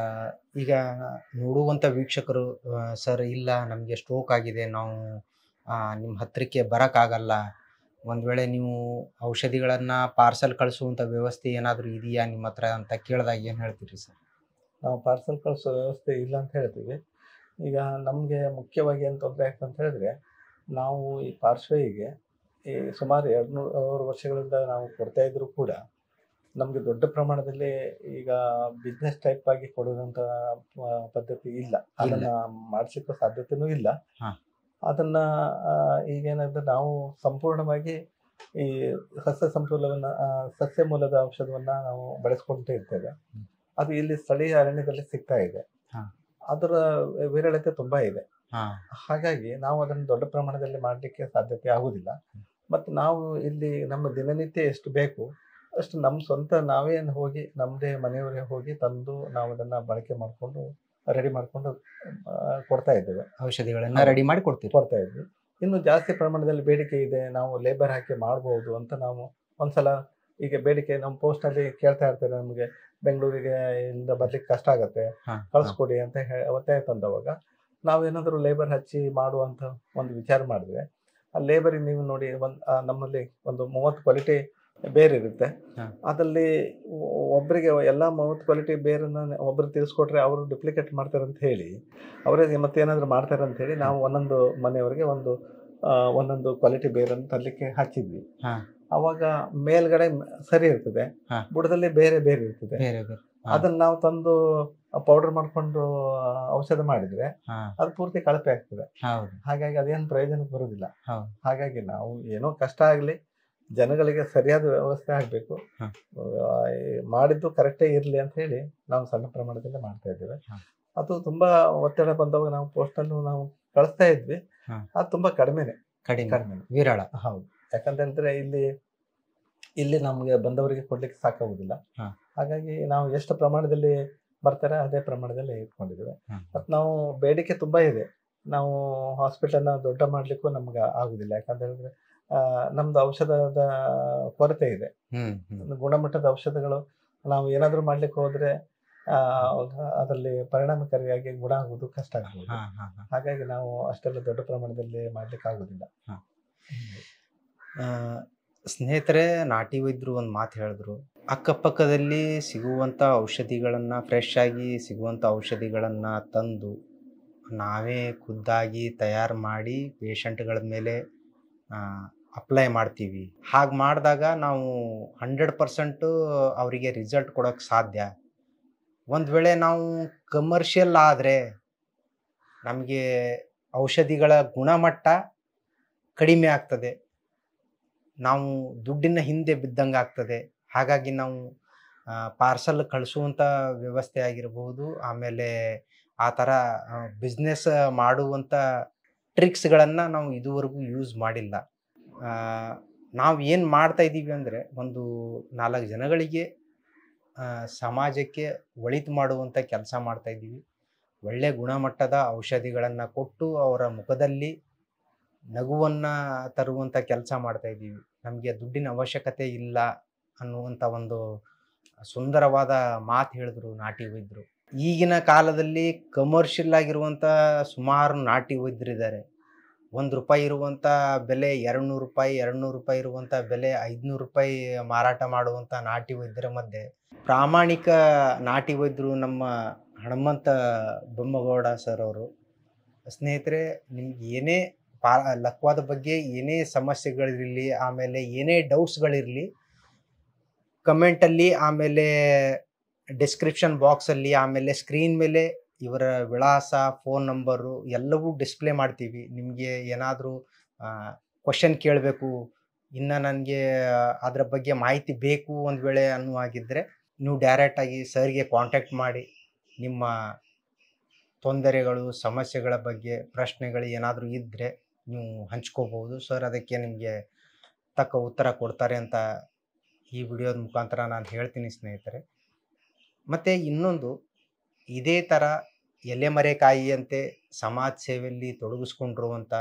ಈಗ ನೋಡುವಂಥ ವೀಕ್ಷಕರು ಸರ್ ಇಲ್ಲ ನಮಗೆ ಸ್ಟ್ರೋಕ್ ಆಗಿದೆ ನಾವು ನಿಮ್ಮ ಹತ್ತಿರಕ್ಕೆ ಬರೋಕ್ಕಾಗಲ್ಲ ಒಂದು ವೇಳೆ ನೀವು ಔಷಧಿಗಳನ್ನು ಪಾರ್ಸಲ್ ಕಳಿಸುವಂಥ ವ್ಯವಸ್ಥೆ ಏನಾದರೂ ಇದೆಯಾ ನಿಮ್ಮ ಹತ್ರ ಅಂತ ಕೇಳಿದಾಗ ಏನು ಹೇಳ್ತೀರಿ ಸರ್ ನಾವು ಪಾರ್ಸಲ್ ಕಳಿಸೋ ವ್ಯವಸ್ಥೆ ಇಲ್ಲ ಅಂತ ಹೇಳ್ತೀವಿ ಈಗ ನಮಗೆ ಮುಖ್ಯವಾಗಿ ಏನು ತೊಂದರೆ ಆಗ್ತದೆ ಅಂತ ಹೇಳಿದ್ರೆ ನಾವು ಈ ಪಾರ್ಶ್ವಯಿಗೆ ಈ ಸುಮಾರು ಎರಡು ನೂರು ವರ್ಷಗಳಿಂದ ನಾವು ಕೊಡ್ತಾ ಇದ್ರು ಕೂಡ ನಮಗೆ ದೊಡ್ಡ ಪ್ರಮಾಣದಲ್ಲಿ ಈಗ ಬಿಸ್ನೆಸ್ ಟೈಪ್ ಆಗಿ ಕೊಡುವಂಥ ಆ, ಪದ್ಧತಿ ಇಲ್ಲ ಅದನ್ನ ಮಾಡಿಸಕ್ಕೂ ಸಾಧ್ಯತೆನೂ ಇಲ್ಲ ಹಾ. ಅದನ್ನ ಆ, ಈಗೇನಾದ್ರೆ ನಾವು ಸಂಪೂರ್ಣವಾಗಿ ಈ ಸಸ್ಯ ಸಂಪೂಲವನ್ನ ಆ, ಸಸ್ಯ ಮೂಲದ ಔಷಧವನ್ನ ನಾವು ಬಳಸ್ಕೊಂತ ಇರ್ತೇವೆ ಹ್ಮ್. ಅದು ಇಲ್ಲಿ ಸ್ಥಳೀಯ ಅರಣ್ಯದಲ್ಲಿ ಸಿಗ್ತಾ ಇದೆ ಹಾ. ಅದರ ವಿರಳತೆ ತುಂಬಾ ಇದೆ ಹಾಂ ಹಾಗಾಗಿ ನಾವು ಅದನ್ನು ದೊಡ್ಡ ಪ್ರಮಾಣದಲ್ಲಿ ಮಾಡಲಿಕ್ಕೆ ಸಾಧ್ಯತೆ ಆಗುದಿಲ್ಲ ಮತ್ತು ನಾವು ಇಲ್ಲಿ ನಮ್ಮ ದಿನನಿತ್ಯ ಎಷ್ಟು ಬೇಕು ಅಷ್ಟು ನಮ್ಮ ಸ್ವಂತ ನಾವೇನು ಹೋಗಿ ನಮ್ಮದೇ ಮನೆಯವರೇ ಹೋಗಿ ತಂದು ನಾವು ಅದನ್ನು ಬಳಕೆ ಮಾಡಿಕೊಂಡು ರೆಡಿ ಮಾಡಿಕೊಂಡು ಕೊಡ್ತಾ ಇದ್ದೇವೆ ಔಷಧಿಗಳನ್ನು ರೆಡಿ ಮಾಡಿ ಕೊಡ್ತೀರಿ ಕೊಡ್ತಾ ಇದ್ವಿ ಇನ್ನು ಜಾಸ್ತಿ ಪ್ರಮಾಣದಲ್ಲಿ ಬೇಡಿಕೆ ಇದೆ ನಾವು ಲೇಬರ್ ಹಾಕಿ ಮಾಡ್ಬೋದು ಅಂತ ನಾವು ಒಂದ್ಸಲ ಈಗ ಬೇಡಿಕೆ ನಮ್ಮ ಪೋಸ್ಟಲ್ಲಿ ಕೇಳ್ತಾ ಇರ್ತಾರೆ ನಮಗೆ ಬೆಂಗಳೂರಿಗೆ ಇಂದ ಬರ್ಲಿಕ್ಕೆ ಕಷ್ಟ ಆಗುತ್ತೆ ಹಾ, ಕಳಿಸ್ಕೊಡಿ ಅಂತ ಹೇ ಒತ್ತಾಯ ತಂದವಾಗ ನಾವೇನಾದರೂ ಲೇಬರ್ ಹಚ್ಚಿ ಮಾಡುವಂಥ ಒಂದು ವಿಚಾರ ಮಾಡಿದ್ರೆ ಆ ಲೇಬರಿಗೆ ನೀವು ನೋಡಿ ಒಂದು ನಮ್ಮಲ್ಲಿ ಒಂದು ಮೂವತ್ತು ಕ್ವಾಲಿಟಿ ಬೇರೆ ಇರುತ್ತೆ ಹಾ. ಅದಲ್ಲಿ ಒ- ಒಬ್ರಿಗೆ ಎಲ್ಲ ಮೂವತ್ತು ಕ್ವಾಲಿಟಿ ಬೇರನ್ನ ಒಬ್ರು ತಿಳಿಸ್ಕೊಟ್ರೆ ಅವರು ಡುಪ್ಲಿಕೇಟ್ ಮಾಡ್ತಾರೆ ಅಂತ ಹೇಳಿ ಅವರೇ ಮತ್ತೇನಾದರೂ ಮಾಡ್ತಾರೆ ಅಂತ ಹೇಳಿ ನಾವು ಒಂದೊಂದು ಮನೆಯವರಿಗೆ ಒಂದು ಆ, ಒಂದೊಂದು ಕ್ವಾಲಿಟಿ ಬೇರನ್ನು ತರಲಿಕ್ಕೆ ಹಚ್ಚಿದ್ವಿ ಹಾ. ಅವಾಗ ಮೇಲ್ಗಡೆ ಮ- ಸರಿ ಇರ್ತದೆ ಹಾ. ಬುಡದಲ್ಲಿ ಬೇರೆ ಬೇರೆ ಇರ್ತದೆ ಬೇರೆ ಬೇರೆ ಹಾ. ಅದನ್ನ ನಾವು ತಂದು ಪೌಡರ್ ಮಾಡ್ಕೊಂಡು ಆ, ಔಷಧ ಮಾಡಿದ್ರೆ ಹಾ ಅದು ಪೂರ್ತಿ ಕಳಪೆ ಆಗ್ತದೆ ಹೌದು ಹಾಗಾಗಿ ಅದೇನು ಪ್ರಯೋಜನಕ್ಕೆ ಬರುವುದಿಲ್ಲ ಹೌದು. ಹಾಗಾಗಿ ನಾವು ಏನೋ ಕಷ್ಟ ಆಗಲಿ ಜನಗಳಿಗೆ ಸರಿಯಾದ ವ್ಯವಸ್ಥೆ ಆಗಬೇಕು ಹ. ಮಾಡಿದ್ದು ಕರೆಕ್ಟೇ ಇರಲಿ ಅಂತ ಹೇಳಿ ನಾವು ಸಣ್ಣ ಪ್ರಮಾಣದಲ್ಲಿ ಮಾಡ್ತಾ ಇದ್ದೇವೆ ಹ. ಅದು ತುಂಬಾ ಒತ್ತಡ ಬಂದಾಗ ನಾವು ಪೋಸ್ಟನ್ನು ನಾವು ಕಳಿಸ್ತಾ ಇದ್ವಿ ಹ. ಅದು ತುಂಬಾ ಕಡಿಮೆನೆ ಕಡಿಮೆ ಕಡಿಮೆ ವಿರಳ ಹೌದು ಯಾಕಂತ ಹೇಳಿದ್ರೆ ಇಲ್ಲಿ ಇಲ್ಲಿ ನಮಗೆ ಬಂದವರಿಗೆ ಕೊಡ್ಲಿಕ್ಕೆ ಸಾಕಾಗುದಿಲ್ಲ ಹ. ಹಾಗಾಗಿ ನಾವು ಎಷ್ಟು ಪ್ರಮಾಣದಲ್ಲಿ ಬರ್ತಾರೆ ಅದೇ ಪ್ರಮಾಣದಲ್ಲಿ ಇಟ್ಕೊಂಡಿದ್ದೇವೆ ಹ. ಮತ್ತು ನಾವು ಬೇಡಿಕೆ ತುಂಬಾ ಇದೆ ನಾವು ಹಾಸ್ಪಿಟಲ್ನ ದೊಡ್ಡ ಮಾಡ್ಲಿಕ್ಕೂ ನಮ್ಗೆ ಆಗುದಿಲ್ಲ ಯಾಕಂತ ಹೇಳಿದ್ರೆ ಆ, ನಮ್ದು ಔಷಧದ ಕೊರತೆ ಇದೆ ಹ್ಮ್ ಹ್ಮ್ ಒಂದು ಗುಣಮಟ್ಟದ ಔಷಧಗಳು ನಾವು ಏನಾದರೂ ಮಾಡ್ಲಿಕ್ಕೆ ಹೋದ್ರೆ ಆ, ಅದರಲ್ಲಿ ಪರಿಣಾಮಕಾರಿಯಾಗಿ ಗುಣ ಆಗುವುದು ಕಷ್ಟ ಆಗ್ಬೋದು ಹಾ ಹಾ ಹಾ ಹಾಗಾಗಿ ನಾವು ಅಷ್ಟೆಲ್ಲ ದೊಡ್ಡ ಪ್ರಮಾಣದಲ್ಲಿ ಮಾಡ್ಲಿಕ್ಕೆ ಆಗುದಿಲ್ಲ ಹ. ಆ, ಸ್ನೇಹಿತರೆ ನಾಟಿ ವೈದ್ಯರು ಒಂದು ಮಾತು ಹೇಳಿದ್ರು ಅಕ್ಕಪಕ್ಕದಲ್ಲಿ ಸಿಗುವಂಥ ಔಷಧಿಗಳನ್ನು ಫ್ರೆಶ್ ಆಗಿ ಸಿಗುವಂಥ ಔಷಧಿಗಳನ್ನು ತಂದು ನಾವೇ ಖುದ್ದಾಗಿ ತಯಾರು ಮಾಡಿ ಪೇಷಂಟ್ಗಳ ಮೇಲೆ ಅಪ್ಲೈ ಮಾಡ್ತೀವಿ ಹಾಗೆ ಮಾಡಿದಾಗ ನಾವು ಹಂಡ್ರೆಡ್ ಪರ್ಸೆಂಟು ಅವರಿಗೆ ರಿಸಲ್ಟ್ ಕೊಡೋಕ್ಕೆ ಸಾಧ್ಯ ಒಂದು ವೇಳೆ ನಾವು ಕಮರ್ಷಿಯಲ್ ಆದರೆ ನಮಗೆ ಔಷಧಿಗಳ ಗುಣಮಟ್ಟ ಕಡಿಮೆ ಆಗ್ತದೆ ನಾವು ದುಡ್ಡಿನ ಹಿಂದೆ ಬಿದ್ದಂಗೆ ಆಗ್ತದೆ ಹಾಗಾಗಿ ನಾವು ಪಾರ್ಸಲ್ ಕಳಿಸುವಂಥ ವ್ಯವಸ್ಥೆ ಆಗಿರಬಹುದು ಆಮೇಲೆ ಆ ಥರ ಬಿಸ್ನೆಸ್ ಮಾಡುವಂಥ ಟ್ರಿಕ್ಸ್ಗಳನ್ನು ನಾವು ಇದುವರೆಗೂ ಯೂಸ್ ಮಾಡಿಲ್ಲ ನಾವು ಏನು ಮಾಡ್ತಾ ಇದ್ದೀವಿ ಅಂದರೆ ಒಂದು ನಾಲ್ಕು ಜನಗಳಿಗೆ ಆ, ಸಮಾಜಕ್ಕೆ ಒಳಿತು ಮಾಡುವಂಥ ಕೆಲಸ ಮಾಡ್ತಾ ಇದ್ದೀವಿ ಒಳ್ಳೆ ಗುಣಮಟ್ಟದ ಔಷಧಿಗಳನ್ನು ಕೊಟ್ಟು ಅವರ ಮುಖದಲ್ಲಿ ನಗುವನ್ನು ತರುವಂಥ ಕೆಲಸ ಮಾಡ್ತಾ ಇದ್ದೀವಿ ನಮಗೆ ದುಡ್ಡಿನ ಅವಶ್ಯಕತೆ ಇಲ್ಲ ಅನ್ನುವಂಥ ಒಂದು ಸುಂದರವಾದ ಮಾತು ಹೇಳಿದ್ರು ನಾಟಿ ವೈದ್ಯರು ಈಗಿನ ಕಾಲದಲ್ಲಿ ಕಮರ್ಷಿಯಲ್ ಆಗಿರುವಂಥ ಸುಮಾರು ನಾಟಿ ವೈದ್ಯರಿದ್ದಾರೆ ಒಂದು ರೂಪಾಯಿ ಇರುವಂಥ ಬೆಲೆ ಎರಡು ನೂರು ರೂಪಾಯಿ ಎರಡು ನೂರು ರೂಪಾಯಿ ಇರುವಂಥ ಬೆಲೆ ಐದುನೂರು ರೂಪಾಯಿ ಮಾರಾಟ ಮಾಡುವಂಥ ನಾಟಿ ವೈದ್ಯರ ಮಧ್ಯೆ ಪ್ರಾಮಾಣಿಕ ನಾಟಿ ವೈದ್ಯರು ನಮ್ಮ ಹನುಮಂತ ಬೊಮ್ಮಗೌಡ ಸರ್ ಅವರು ಸ್ನೇಹಿತರೆ ನಿಮ್ಗೆ ಏನೇ ಪಾ ಲಕ್ವಾದ ಬಗ್ಗೆ ಏನೇ ಸಮಸ್ಯೆಗಳಿರಲಿ ಆಮೇಲೆ ಏನೇ ಡೌಟ್ಸ್ಗಳಿರಲಿ ಕಮೆಂಟಲ್ಲಿ ಆಮೇಲೆ ಡಿಸ್ಕ್ರಿಪ್ಷನ್ ಬಾಕ್ಸಲ್ಲಿ ಆಮೇಲೆ ಸ್ಕ್ರೀನ್ ಮೇಲೆ ಇವರ ವಿಳಾಸ ಫೋನ್ ನಂಬರು ಎಲ್ಲವೂ ಡಿಸ್ಪ್ಲೇ ಮಾಡ್ತೀವಿ ನಿಮಗೆ ಏನಾದರೂ ಕ್ವಶನ್ ಕೇಳಬೇಕು ಇನ್ನು ನನಗೆ ಅದರ ಬಗ್ಗೆ ಮಾಹಿತಿ ಬೇಕು ಒಂದು ವೇಳೆ ಅನ್ನುವಾಗಿದ್ದರೆ ನೀವು ಡೈರೆಕ್ಟಾಗಿ ಸರ್ಗೆ ಕಾಂಟ್ಯಾಕ್ಟ್ ಮಾಡಿ ನಿಮ್ಮ ತೊಂದರೆಗಳು ಸಮಸ್ಯೆಗಳ ಬಗ್ಗೆ ಪ್ರಶ್ನೆಗಳು ಏನಾದರೂ ಇದ್ದರೆ ನೀವು ಹಂಚ್ಕೋಬೋದು ಸರ್ ಅದಕ್ಕೆ ನಿಮಗೆ ತಕ್ಕ ಉತ್ತರ ಕೊಡ್ತಾರೆ ಅಂತ ಈ ವಿಡಿಯೋದ ಮುಖಾಂತರ ನಾನು ಹೇಳ್ತೀನಿ ಸ್ನೇಹಿತರೆ ಮತ್ತು ಇನ್ನೊಂದು ಇದೇ ಥರ ಎಲೆಮರೆಕಾಯಿಯಂತೆ ಸಮಾಜ ಸೇವೆಯಲ್ಲಿ ತೊಡಗಿಸ್ಕೊಂಡಿರುವಂಥ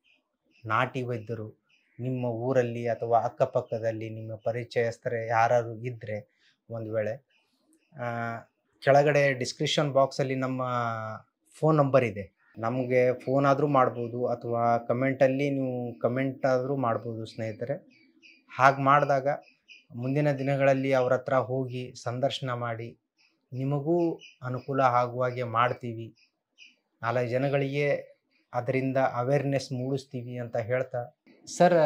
ನಾಟಿ ವೈದ್ಯರು ನಿಮ್ಮ ಊರಲ್ಲಿ ಅಥವಾ ಅಕ್ಕಪಕ್ಕದಲ್ಲಿ ನಿಮ್ಮ ಪರಿಚಯಸ್ಥರೇ ಯಾರು ಇದ್ದರೆ ಒಂದು ವೇಳೆ ಆ, ಕೆಳಗಡೆ ಡಿಸ್ಕ್ರಿಪ್ಷನ್ ಬಾಕ್ಸಲ್ಲಿ ನಮ್ಮ ಫೋನ್ ನಂಬರ್ ಇದೆ ನಮಗೆ ಫೋನ್ ಆದರೂ ಮಾಡ್ಬೋದು ಅಥವಾ ಕಮೆಂಟಲ್ಲಿ ನೀವು ಕಮೆಂಟ್ ಆದರೂ ಮಾಡ್ಬೋದು ಸ್ನೇಹಿತರೆ ಹಾಗೆ ಮಾಡಿದಾಗ ಮುಂದಿನ ದಿನಗಳಲ್ಲಿ ಅವ್ರ ಹತ್ರ ಹೋಗಿ ಸಂದರ್ಶನ ಮಾಡಿ ನಿಮಗೂ ಅನುಕೂಲ ಆಗುವ ಹಾಗೆ ಮಾಡ್ತೀವಿ ನಾಲ್ಕು ಜನಗಳಿಗೆ ಅದರಿಂದ ಅವೇರ್ನೆಸ್ ಮೂಡಿಸ್ತೀವಿ ಅಂತ ಹೇಳ್ತಾ ಸರ್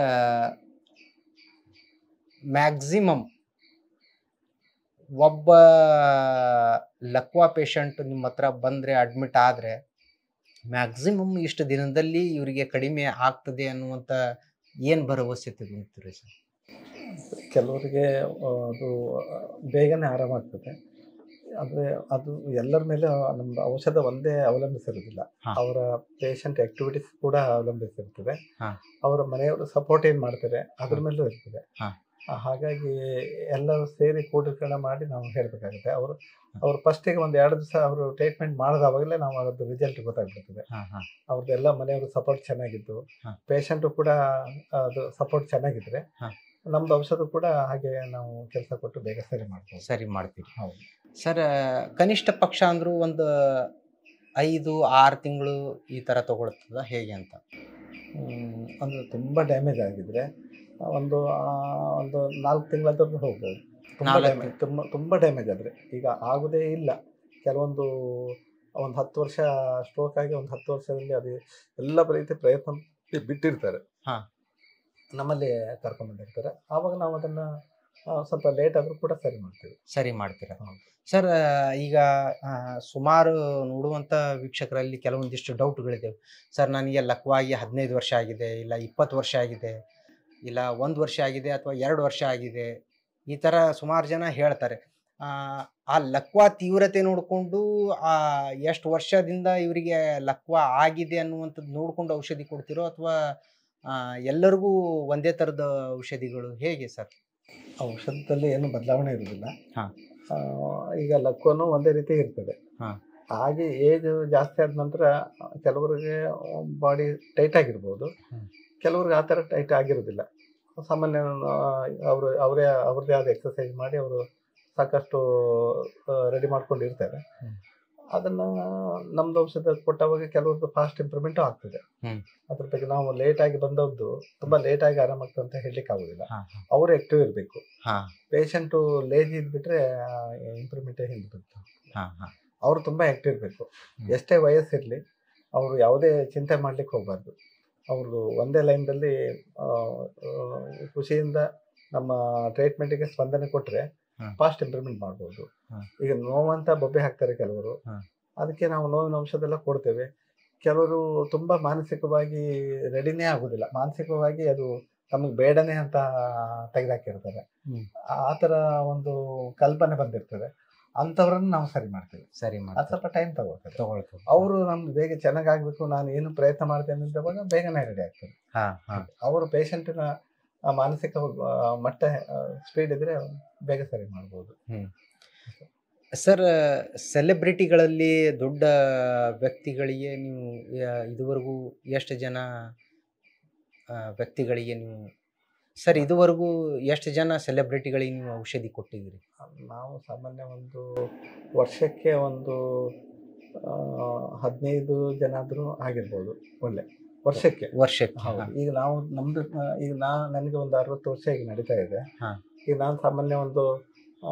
ಮ್ಯಾಕ್ಸಿಮಮ್ ಒಬ್ಬ ಲಕ್ವಾ ಪೇಷಂಟ್ ನಿಮ್ಮ ಹತ್ರ ಬಂದರೆ ಅಡ್ಮಿಟ್ ಆದರೆ ಮ್ಯಾಕ್ಸಿಮಮ್ ಇಷ್ಟು ದಿನದಲ್ಲಿ ಇವರಿಗೆ ಕಡಿಮೆ ಆಗ್ತದೆ ಅನ್ನುವಂಥ ಏನು ಭರವಸೆ ತೆಗೆದುತ್ತೀರಿ ಸರ್ ಕೆಲವರಿಗೆ ಆ, ಅದು ಬೇಗನೆ ಆರಾಮಾಗ್ತದೆ ಆದರೆ ಅದು ಎಲ್ಲರ ಮೇಲೆ ನಮ್ದು ಔಷಧ ಒಂದೇ ಅವಲಂಬಿಸಿರೋದಿಲ್ಲ ಹಾ. ಅವರ ಪೇಷಂಟ್ ಆಕ್ಟಿವಿಟೀಸ್ ಕೂಡ ಅವಲಂಬಿಸಿರ್ತದೆ ಹಾ. ಅವರ ಮನೆಯವರು ಸಪೋರ್ಟ್ ಏನು ಮಾಡ್ತಾರೆ ಅದ್ರ ಮೇಲೂ ಇರ್ತದೆ ಹಾ. ಆ, ಹಾಗಾಗಿ ಎಲ್ಲರೂ ಸೇರಿ ಕೂಟೀಕರಣ ಮಾಡಿ ನಾವು ಹೇಳಬೇಕಾಗುತ್ತೆ ಅವರು ಅವರು ಫಸ್ಟಿಗೆ ಒಂದು ಎರಡು ದಿವಸ ಅವರು ಟ್ರೀಟ್ಮೆಂಟ್ ಮಾಡಿದವಾಗಲೇ ನಾವು ಅದ್ರದ್ದು ರಿಸಲ್ಟ್ ಗೊತ್ತಾಗ್ಬಿಡ್ತದೆ ಹಾಂ ಹಾಂ ಅವ್ರದ್ದು ಎಲ್ಲ ಮನೆಯವರು ಸಪೋರ್ಟ್ ಚೆನ್ನಾಗಿದ್ದು ಹಾ. ಪೇಷಂಟು ಕೂಡ ಅದು ಸಪೋರ್ಟ್ ಚೆನ್ನಾಗಿದ್ರೆ ಹಾ. ನಮ್ದು ಔಷಧ ಕೂಡ ಹಾಗೆ ನಾವು ಕೆಲಸ ಕೊಟ್ಟು ಬೇಗ ಸರಿ ಮಾಡ್ಬೋದು ಸರಿ ಮಾಡ್ತೀವಿ ಹೌದು ಸರ್ ಕನಿಷ್ಠ ಪಕ್ಷ ಅಂದರೂ ಒಂದು ಐದು ಆರು ತಿಂಗಳು ಈ ಥರ ತಗೊಳ್ತದ ಹೇಗೆ ಅಂತ ಹ್ಮ್, ಅಂದ್ರೆ ತುಂಬ ಡ್ಯಾಮೇಜ್ ಆಗಿದ್ರೆ ಒಂದು ಆ, ಒಂದು ನಾಲ್ಕು ತಿಂಗಳಾದ್ರೂ ಹೋಗ್ಬೋದು ತುಂಬ ನಾಲ್ಕು ಡ್ಯಾಮೇಜ್ ತುಂಬ ತುಂಬ ಡ್ಯಾಮೇಜ್ ಆದರೆ ಈಗ ಆಗೋದೇ ಇಲ್ಲ ಕೆಲವೊಂದು ಒಂದು ಹತ್ತು ವರ್ಷ ಸ್ಟ್ರೋಕ್ ಆಗಿ ಒಂದು ಹತ್ತು ವರ್ಷದಲ್ಲಿ ಅದು ಎಲ್ಲ ರೀತಿ ಪ್ರಯತ್ನ ಬಿ- ಬಿಟ್ಟಿರ್ತಾರೆ ಹಾ. ನಮ್ಮಲ್ಲಿ ಕರ್ಕೊಂಡ್ ಬಂದಿರ್ತಾರೆ ಆವಾಗ ನಾವು ಅದನ್ನ ಆ, ಸ್ವಲ್ಪ ಲೇಟ್ ಆದ್ರೂ ಕೂಡ ಸರಿ ಮಾಡ್ತೀವಿ ಸರಿ ಮಾಡ್ತೀರಾ ಹೌದು. ಸರ್ ಈಗ ಆ, ಸುಮಾರು ನೋಡುವಂಥ ವೀಕ್ಷಕರಲ್ಲಿ ಕೆಲವೊಂದಿಷ್ಟು ಡೌಟ್ಗಳಿದೆ ಸರ್ ನನಗೆ ಲಕ್ವಾಗಿ ಹದಿನೈದು ವರ್ಷ ಆಗಿದೆ ಇಲ್ಲ ಇಪ್ಪತ್ತು ವರ್ಷ ಆಗಿದೆ ಇಲ್ಲ ಒಂದು ವರ್ಷ ಆಗಿದೆ ಅಥವಾ ಎರಡು ವರ್ಷ ಆಗಿದೆ ಈ ಥರ ಸುಮಾರು ಜನ ಹೇಳ್ತಾರೆ ಆ, ಆ ಲಕ್ವಾ ತೀವ್ರತೆ ನೋಡಿಕೊಂಡು ಆ ಎಷ್ಟು ವರ್ಷದಿಂದ ಇವರಿಗೆ ಲಕ್ವಾ ಆಗಿದೆ ಅನ್ನುವಂಥದ್ದು ನೋಡ್ಕೊಂಡು ಔಷಧಿ ಕೊಡ್ತಿರೋ ಅಥವಾ ಎಲ್ಲರಿಗೂ ಒಂದೇ ಥರದ ಔಷಧಿಗಳು ಹೇಗೆ ಸರ್ ಔಷಧದಲ್ಲಿ ಏನು ಬದಲಾವಣೆ ಇರುವುದಿಲ್ಲ ಹಾ. ಆ, ಈಗ ಲಕ್ವನು ಒಂದೇ ರೀತಿ ಇರ್ತದೆ ಹಾ. ಹಾಗೆ ಏಜ್ ಜಾಸ್ತಿ ಆದ ನಂತರ ಕೆಲವರಿಗೆ ಬಾಡಿ ಟೈಟ್ ಆಗಿರ್ಬೋದು ಹ್ಮ್. ಕೆಲವ್ರಿಗೆ ಆ ಥರ ಟೈಟ್ ಆಗಿರೋದಿಲ್ಲ ಸಾಮಾನ್ಯ ಅವರು ಅವರೇ ಅವ್ರದ್ದೇ ಆದ ಎಕ್ಸಸೈಸ್ ಮಾಡಿ ಅವರು ಸಾಕಷ್ಟು ರೆಡಿ ಮಾಡ್ಕೊಂಡು ಇರ್ತಾರೆ ಹ್ಮ್. ಅದನ್ನ ನಮ್ದು ಔಷಧ ಕೊಟ್ಟವಾಗ ಕೆಲವ್ರದ್ದು ಫಾಸ್ಟ್ ಇಂಪ್ರೂವ್ಮೆಂಟು ಆಗ್ತದೆ ಹ್ಮ್. ಅದ್ರ ಬಗ್ಗೆ ನಾವು ಲೇಟ್ ಆಗಿ ಬಂದದ್ದು ತುಂಬಾ ಲೇಟ್ ಆಗಿ ಆರಾಮಾಗ್ತದೆ ಅಂತ ಹೇಳಲಿಕ್ಕೆ ಆಗುದಿಲ್ಲ ಹಾಂ ಹಾಂ ಅವರು ಆಕ್ಟಿವ್ ಇರಬೇಕು ಹಾಂ ಪೇಷಂಟು ಲೇಜಿ ಇದ್ಬಿಟ್ರೆ ಇಂಪ್ರೂವ್ಮೆಂಟೇ ಹಿಂದೆ ಬರ್ತದೆ ಹಾಂ ಹಾಂ ಅವರು ತುಂಬ ಆ್ಯಕ್ಟಿವ್ ಇರಬೇಕು ಹ್ಮ್. ಎಷ್ಟೇ ವಯಸ್ಸಿರಲಿ ಅವರು ಯಾವುದೇ ಚಿಂತೆ ಮಾಡ್ಲಿಕ್ಕೆ ಹೋಗಬಾರ್ದು ಅವರು ಒಂದೇ ಲೈನ್ದಲ್ಲಿ ಖುಷಿಯಿಂದ ನಮ್ಮ ಟ್ರೀಟ್ಮೆಂಟಿಗೆ ಸ್ಪಂದನೆ ಕೊಟ್ಟರೆ ಹ್ಮ್. ಫಾಸ್ಟ್ ಇಂಪ್ರೂವ್ಮೆಂಟ್ ಮಾಡ್ಬೋದು ಹ್ಮ್. ಈಗ ನೋವಂತ ಬೊಬ್ಬೆ ಹಾಕ್ತಾರೆ ಕೆಲವರು ಹ್ಮ್. ಅದಕ್ಕೆ ನಾವು ನೋವಿನ ಔಷಧ ಎಲ್ಲ ಕೊಡ್ತೇವೆ ಕೆಲವರು ತುಂಬ ಮಾನಸಿಕವಾಗಿ ರೆಡಿನೇ ಆಗೋದಿಲ್ಲ ಮಾನಸಿಕವಾಗಿ ಅದು ನಮಗೆ ಬೇಡನೇ ಅಂತ ತೆಗೆದಾಕಿರ್ತಾರೆ ಹ್ಮ್. ಆ ಥರ ಒಂದು ಕಲ್ಪನೆ ಬಂದಿರ್ತದೆ ಅಂಥವ್ರನ್ನ ನಾವು ಸರಿ ಮಾಡ್ತೇವೆ ಸರಿ ಅದು ಮಾಡಿ ಸ್ವಲ್ಪ ಟೈಮ್ ತಗೊಳ್ತದೆ ತಗೊಳ್ತೀವಿ ಅವರು ನಮ್ದು ಬೇಗ ಚೆನ್ನಾಗಾಗಬೇಕು ನಾನು ಏನು ಪ್ರಯತ್ನ ಮಾಡ್ತೇನೆ ಅಂತವಾಗ ಬೇಗನೆ ರೆಡಿ ಆಗ್ತದೆ ಹಾಂ ಹಾಂ ಅವರು ಪೇಷಂಟಿನ ಮಾನಸಿಕ ಆ, ಮಟ್ಟ ಸ್ಪೀಡ್ ಇದ್ರೆ ಬೇಗ ಸರಿ ಮಾಡ್ಬೋದು ಸರ್ ಸೆಲೆಬ್ರಿಟಿಗಳಲ್ಲಿ ದೊಡ್ಡ ವ್ಯಕ್ತಿಗಳಿಗೆ ನೀವು ಯ- ಇದುವರೆಗೂ ಎಷ್ಟು ಜನ ಆ, ವ್ಯಕ್ತಿಗಳಿಗೆ ನೀವು ಸರ್ ಇದುವರೆಗೂ ಎಷ್ಟು ಜನ ಸೆಲೆಬ್ರಿಟಿಗಳಿಗೆ ನೀವು ಔಷಧಿ ಕೊಟ್ಟಿದ್ದೀರಿ ನಾವು ಸಾಮಾನ್ಯ ಒಂದು ವರ್ಷಕ್ಕೆ ಒಂದು ಆ, ಹದಿನೈದು ಜನ ಆದರೂ ಆಗಿರ್ಬೋದು ಒಳ್ಳೆ ವರ್ಷಕ್ಕೆ ವರ್ಷಕ್ಕೆ ಹೌದು ಹಾಂ. ಈಗ ನಾವು ನಮ್ದು ಆ, ಈಗ ನಾ ನನಗೆ ಒಂದು ಅರವತ್ತು ವರ್ಷ ಈಗ ನಡೀತಾ ಇದೆ ಹಾ. ಈಗ ನಾನು ಸಾಮಾನ್ಯ ಒಂದು ಆ,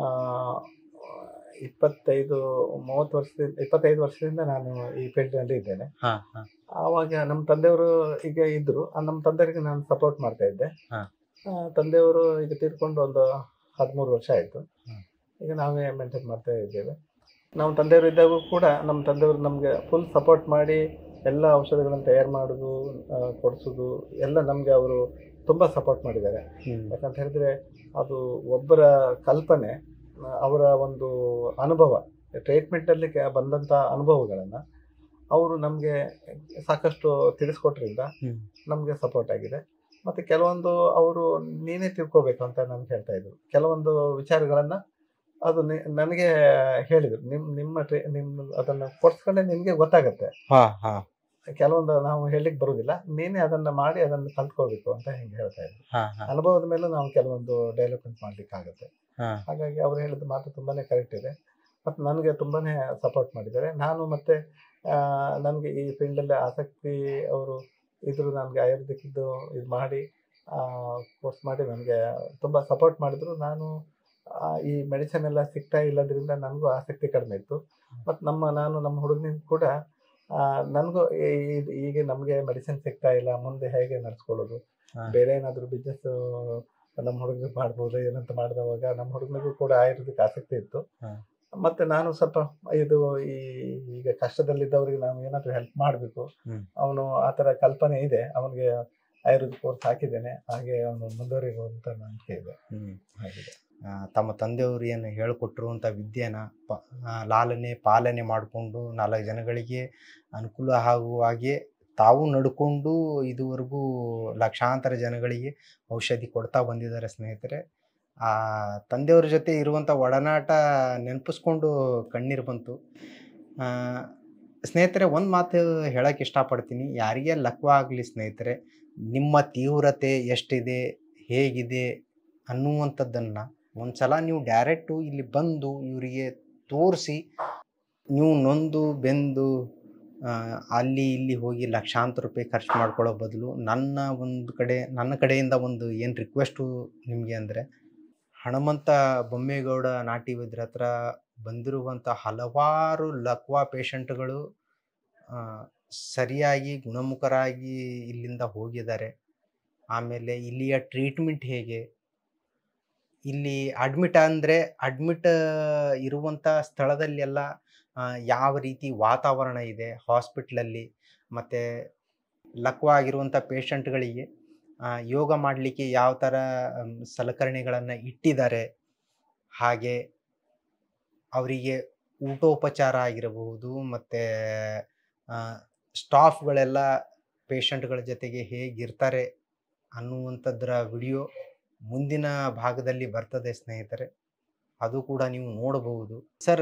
ಇಪ್ಪತ್ತೈದು ಮೂವತ್ತು ವರ್ಷದಿಂದ ಇಪ್ಪತ್ತೈದು ವರ್ಷದಿಂದ ನಾನು ಈ ಫೀಲ್ಡ್ನಲ್ಲಿ ಇದ್ದೇನೆ ಹಾಂ ಹಾಂ ಆವಾಗ ನಮ್ಮ ತಂದೆಯವರು ಈಗ ಇದ್ರು ಆ ನಮ್ಮ ತಂದೆಯವರಿಗೆ ನಾನು ಸಪೋರ್ಟ್ ಮಾಡ್ತಾ ಇದ್ದೆ ಹಾ. ಆ, ತಂದೆಯವರು ಈಗ ತೀರ್ಕೊಂಡು ಒಂದು ಹದಿಮೂರು ವರ್ಷ ಆಯಿತು ಹ್ಮ್. ಈಗ ನಾವೇ ಮೇಂಟೈನ್ ಮಾಡ್ತಾ ಇದ್ದೇವೆ ನಮ್ಮ ತಂದೆಯವರು ಇದ್ದಾಗೂ ಕೂಡ ನಮ್ಮ ತಂದೆಯವರು ನಮಗೆ ಫುಲ್ ಸಪೋರ್ಟ್ ಮಾಡಿ ಎಲ್ಲ ಔಷಧಿಗಳನ್ನು ತಯಾರು ಮಾಡೋದು ಆ, ಕೊಡಿಸೋದು ಎಲ್ಲ ನಮಗೆ ಅವರು ತುಂಬ ಸಪೋರ್ಟ್ ಮಾಡಿದ್ದಾರೆ ಹ್ಮ್. ಯಾಕಂತ ಹೇಳಿದ್ರೆ ಅದು ಒಬ್ಬರ ಕಲ್ಪನೆ ಆ, ಅವರ ಒಂದು ಅನುಭವ ಟ್ರೀಟ್ಮೆಂಟಲ್ಲಿ ಬಂದಂಥ ಅನುಭವಗಳನ್ನು ಅವರು ನಮಗೆ ಸಾಕಷ್ಟು ತಿಳಿಸ್ಕೊಟ್ರಿಂದ ಹ್ಮ್. ನಮಗೆ ಸಪೋರ್ಟ್ ಆಗಿದೆ ಮತ್ತು ಕೆಲವೊಂದು ಅವರು ನೀನೇ ತಿಳ್ಕೊಬೇಕು ಅಂತ ನನ್ಗೆ ಹೇಳ್ತಾ ಇದ್ರು ಕೆಲವೊಂದು ವಿಚಾರಗಳನ್ನು ಅದು ನಿ- ನನಗೆ ಹೇಳಿದರು ನಿಮ್ಮ ನಿಮ್ಮ ಟ್ರೇ ನಿಮ್ಮ ಅದನ್ನು ಕೊಡ್ಸ್ಕೊಂಡೆ ನಿಮಗೆ ಗೊತ್ತಾಗುತ್ತೆ ಹಾಂ ಹಾಂ ಕೆಲವೊಂದು ನಾವು ಹೇಳಿಕ್ಕೆ ಬರುವುದಿಲ್ಲ ನೀನೇ ಅದನ್ನು ಮಾಡಿ ಅದನ್ನು ಕಲ್ತ್ಕೊಳ್ಬೇಕು ಅಂತ ಹಿಂಗೆ ಹೇಳ್ತಾ ಇದ್ರು ಹಾಂ ಹಾಂ ಅನುಭವದ ಮೇಲೆ ನಾವು ಕೆಲವೊಂದು ಡೆವಲಪ್ಮೆಂಟ್ ಮಾಡ್ಲಿಕ್ಕೆ ಆಗುತ್ತೆ ಹಾಂ ಹಾಗಾಗಿ ಅವ್ರು ಹೇಳಿದ ಮಾತು ತುಂಬಾನೇ ಕರೆಕ್ಟ್ ಇದೆ ಮತ್ತು ನನಗೆ ತುಂಬಾನೇ ಸಪೋರ್ಟ್ ಮಾಡಿದ್ದಾರೆ ನಾನು ಮತ್ತೆ ನನಗೆ ಈ ಫೀಲ್ಡಲ್ಲಿ ಆಸಕ್ತಿ ಅವರು ಇದ್ರು ನನಗೆ ಆಯುರ್ವೇದಿಕ್ಕಿದ್ದು ಇದು ಮಾಡಿ ಕೋರ್ಸ್ ಮಾಡಿ ನನಗೆ ತುಂಬ ಸಪೋರ್ಟ್ ಮಾಡಿದ್ರು ನಾನು ಆ, ಈ ಮೆಡಿಸಿನ್ ಎಲ್ಲ ಸಿಗ್ತಾ ಇಲ್ಲದ್ರಿಂದ ನನಗೂ ಆಸಕ್ತಿ ಕಡಿಮೆ ಇತ್ತು ಮತ್ತು ನಮ್ಮ ನಾನು ನಮ್ಮ ಹುಡುಗನಿಗೆ ಕೂಡ ಆ, ನನಗೂ ಈ- ಈಗ ನಮಗೆ ಮೆಡಿಸಿನ್ ಸಿಗ್ತಾ ಇಲ್ಲ ಮುಂದೆ ಹೇಗೆ ನಡೆಸ್ಕೊಳ್ಳೋದು ಹಾ. ಬೇರೆ ಏನಾದರೂ ಬಿಸ್ನೆಸ್ ನಮ್ಮ ಹುಡುಗನಿಗೆ ಮಾಡ್ಬೋದು ಏನಂತ ಮಾಡಿದವಾಗ ನಮ್ಮ ಹುಡುಗನಿಗೂ ಕೂಡ ಆಯುರ್ವೇದಿಕ್ ಆಸಕ್ತಿ ಇತ್ತು ಹಾ. ಮತ್ತೆ ನಾನು ಸ್ವಲ್ಪ ಇದು ಈ ಈಗ ಕಷ್ಟದಲ್ಲಿದ್ದವರಿಗೆ ನಾವು ಏನಾದರೂ ಹೆಲ್ಪ್ ಮಾಡಬೇಕು ಹ್ಮ್. ಅವನು ಆ ಥರ ಕಲ್ಪನೆ ಇದೆ ಅವನಿಗೆ ಆಯುರ್ವೇದಿಕ್ ಕೋರ್ಸ್ ಹಾಕಿದ್ದೇನೆ ಹಾಗೆ ಅವನು ಮುಂದುವರಿಯುವಂತ ನಂಬಿಕೆ ಇದೆ ಹ್ಞೂ ಹಾಗಿದೆ ಆ, ತಮ್ಮ ತಂದೆಯವರು ಏನು ಹೇಳಿಕೊಟ್ಟಿರುವಂಥ ವಿದ್ಯೆನ ಪ ಆ, ಲಾಲನೆ ಪಾಲನೆ ಮಾಡಿಕೊಂಡು ನಾಲ್ಕು ಜನಗಳಿಗೆ ಅನುಕೂಲ ಆಗುವ ಹಾಗೆ ತಾವು ನಡ್ಕೊಂಡು ಇದುವರೆಗೂ ಲಕ್ಷಾಂತರ ಜನಗಳಿಗೆ ಔಷಧಿ ಕೊಡ್ತಾ ಬಂದಿದ್ದಾರೆ ಸ್ನೇಹಿತರೆ ಆ ತಂದೆಯವ್ರ ಜೊತೆ ಇರುವಂಥ ಒಡನಾಟ ನೆನಪಿಸ್ಕೊಂಡು ಕಣ್ಣೀರು ಬಂತು ಆ, ಸ್ನೇಹಿತರೆ ಒಂದು ಮಾತು ಹೇಳಕ್ಕೆ ಇಷ್ಟಪಡ್ತೀನಿ ಯಾರಿಗೆ ಲಕ್ವ ಆಗಲಿ ಸ್ನೇಹಿತರೆ ನಿಮ್ಮ ತೀವ್ರತೆ ಎಷ್ಟಿದೆ ಹೇಗಿದೆ ಅನ್ನುವಂಥದ್ದನ್ನು ಒಂದ್ಸಲ ನೀವು ಡೈರೆಕ್ಟು ಇಲ್ಲಿ ಬಂದು ಇವರಿಗೆ ತೋರಿಸಿ ನೀವು ನೊಂದು ಬೆಂದು ಆ, ಅಲ್ಲಿ ಇಲ್ಲಿ ಹೋಗಿ ಲಕ್ಷಾಂತರ ರೂಪಾಯಿ ಖರ್ಚು ಮಾಡ್ಕೊಳ್ಳೋ ಬದಲು ನನ್ನ ಒಂದು ಕಡೆ ನನ್ನ ಕಡೆಯಿಂದ ಒಂದು ಏನು ರಿಕ್ವೆಸ್ಟು ನಿಮಗೆ ಅಂದರೆ ಹನುಮಂತ ಬೊಮ್ಮೇಗೌಡ ನಾಟಿ ವೈದ್ಯರ ಹತ್ರ ಬಂದಿರುವಂಥ ಹಲವಾರು ಲಕ್ವಾ ಪೇಷಂಟ್ಗಳು ಸರಿಯಾಗಿ ಗುಣಮುಖರಾಗಿ ಇಲ್ಲಿಂದ ಹೋಗಿದ್ದಾರೆ ಆಮೇಲೆ ಇಲ್ಲಿಯ ಟ್ರೀಟ್ಮೆಂಟ್ ಹೇಗೆ ಇಲ್ಲಿ ಅಡ್ಮಿಟ್ ಅಂದರೆ ಅಡ್ಮಿಟ್ ಇರುವಂಥ ಸ್ಥಳದಲ್ಲೆಲ್ಲ ಆ, ಯಾವ ರೀತಿ ವಾತಾವರಣ ಇದೆ ಹಾಸ್ಪಿಟ್ಲಲ್ಲಿ ಮತ್ತು ಲಕ್ವಾಗಿರುವಂಥ ಪೇಷಂಟ್ಗಳಿಗೆ ಆ, ಯೋಗ ಮಾಡಲಿಕ್ಕೆ ಯಾವ ಥರ ಮ್, ಸಲಕರಣೆಗಳನ್ನು ಇಟ್ಟಿದ್ದಾರೆ ಹಾಗೆ ಅವರಿಗೆ ಊಟೋಪಚಾರ ಆಗಿರಬಹುದು ಮತ್ತು ಸ್ಟಾಫ್ಗಳೆಲ್ಲ ಪೇಷಂಟ್ಗಳ ಜೊತೆಗೆ ಹೇಗಿರ್ತಾರೆ ಅನ್ನುವಂಥದ್ರ ವಿಡಿಯೋ ಮುಂದಿನ ಭಾಗದಲ್ಲಿ ಬರ್ತದೆ ಸ್ನೇಹಿತರೆ ಅದು ಕೂಡ ನೀವು ನೋಡಬಹುದು ಸರ್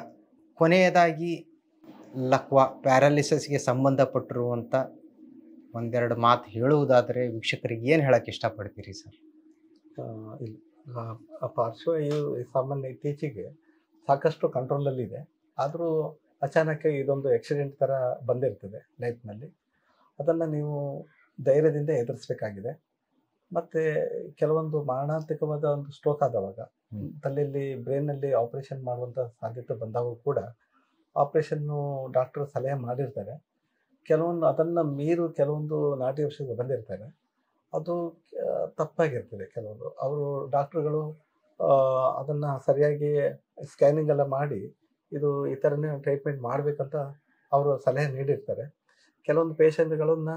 ಕೊನೆಯದಾಗಿ ಲಕ್ವಾ ಪ್ಯಾರಾಲಿಸಿಸ್ಗೆ ಸಂಬಂಧಪಟ್ಟಿರುವಂಥ ಒಂದೆರಡು ಮಾತು ಹೇಳುವುದಾದರೆ ವೀಕ್ಷಕರಿಗೆ ಏನು ಹೇಳಕ್ಕೆ ಇಷ್ಟಪಡ್ತೀರಿ ಸರ್ ಆ, ಇಲ್ಲ ಆ, ಆ ಪಾರ್ಶ್ವ ಇವು- ಸಾಮಾನ್ಯ ಇತ್ತೀಚೆಗೆ ಸಾಕಷ್ಟು ಕಂಟ್ರೋಲಲ್ಲಿದೆ ಆದರೂ ಅಚಾನಕ್ ಇದೊಂದು ಆಕ್ಸಿಡೆಂಟ್ ಥರ ಬಂದಿರ್ತದೆ ಲೈಫ್ನಲ್ಲಿ ಅದನ್ನು ನೀವು ಧೈರ್ಯದಿಂದ ಎದುರಿಸಬೇಕಾಗಿದೆ ಮತ್ತು ಕೆಲವೊಂದು ಮಾರಣಾಂತಿಕವಾದ ಒಂದು ಸ್ಟ್ರೋಕ್ ಆದವಾಗ ಹ್ಮ್. ತಲೆಯಲ್ಲಿ ಬ್ರೈನಲ್ಲಿ ಆಪರೇಷನ್ ಮಾಡುವಂಥ ಸಾಧ್ಯತೆ ಬಂದಾಗ ಕೂಡ ಆಪರೇಷನ್ನು ಡಾಕ್ಟರ್ ಸಲಹೆ ಮಾಡಿರ್ತಾರೆ ಕೆಲವೊಂದು ಅದನ್ನು ಮೀರು ಕೆಲವೊಂದು ನಾಟಿ ಔಷಧ ಬಂದಿರ್ತಾರೆ ಅದು ಆ, ತಪ್ಪಾಗಿರ್ತದೆ ಕೆಲವೊಂದು ಅವರು ಡಾಕ್ಟ್ರುಗಳು ಅದನ್ನು ಸರಿಯಾಗಿ ಸ್ಕ್ಯಾನಿಂಗ್ ಎಲ್ಲ ಮಾಡಿ ಇದು ಈ ಥರನೇ ಟ್ರೀಟ್ಮೆಂಟ್ ಮಾಡಬೇಕಂತ ಅವರು ಸಲಹೆ ನೀಡಿರ್ತಾರೆ ಕೆಲವೊಂದು ಪೇಷಂಟ್ಗಳನ್ನ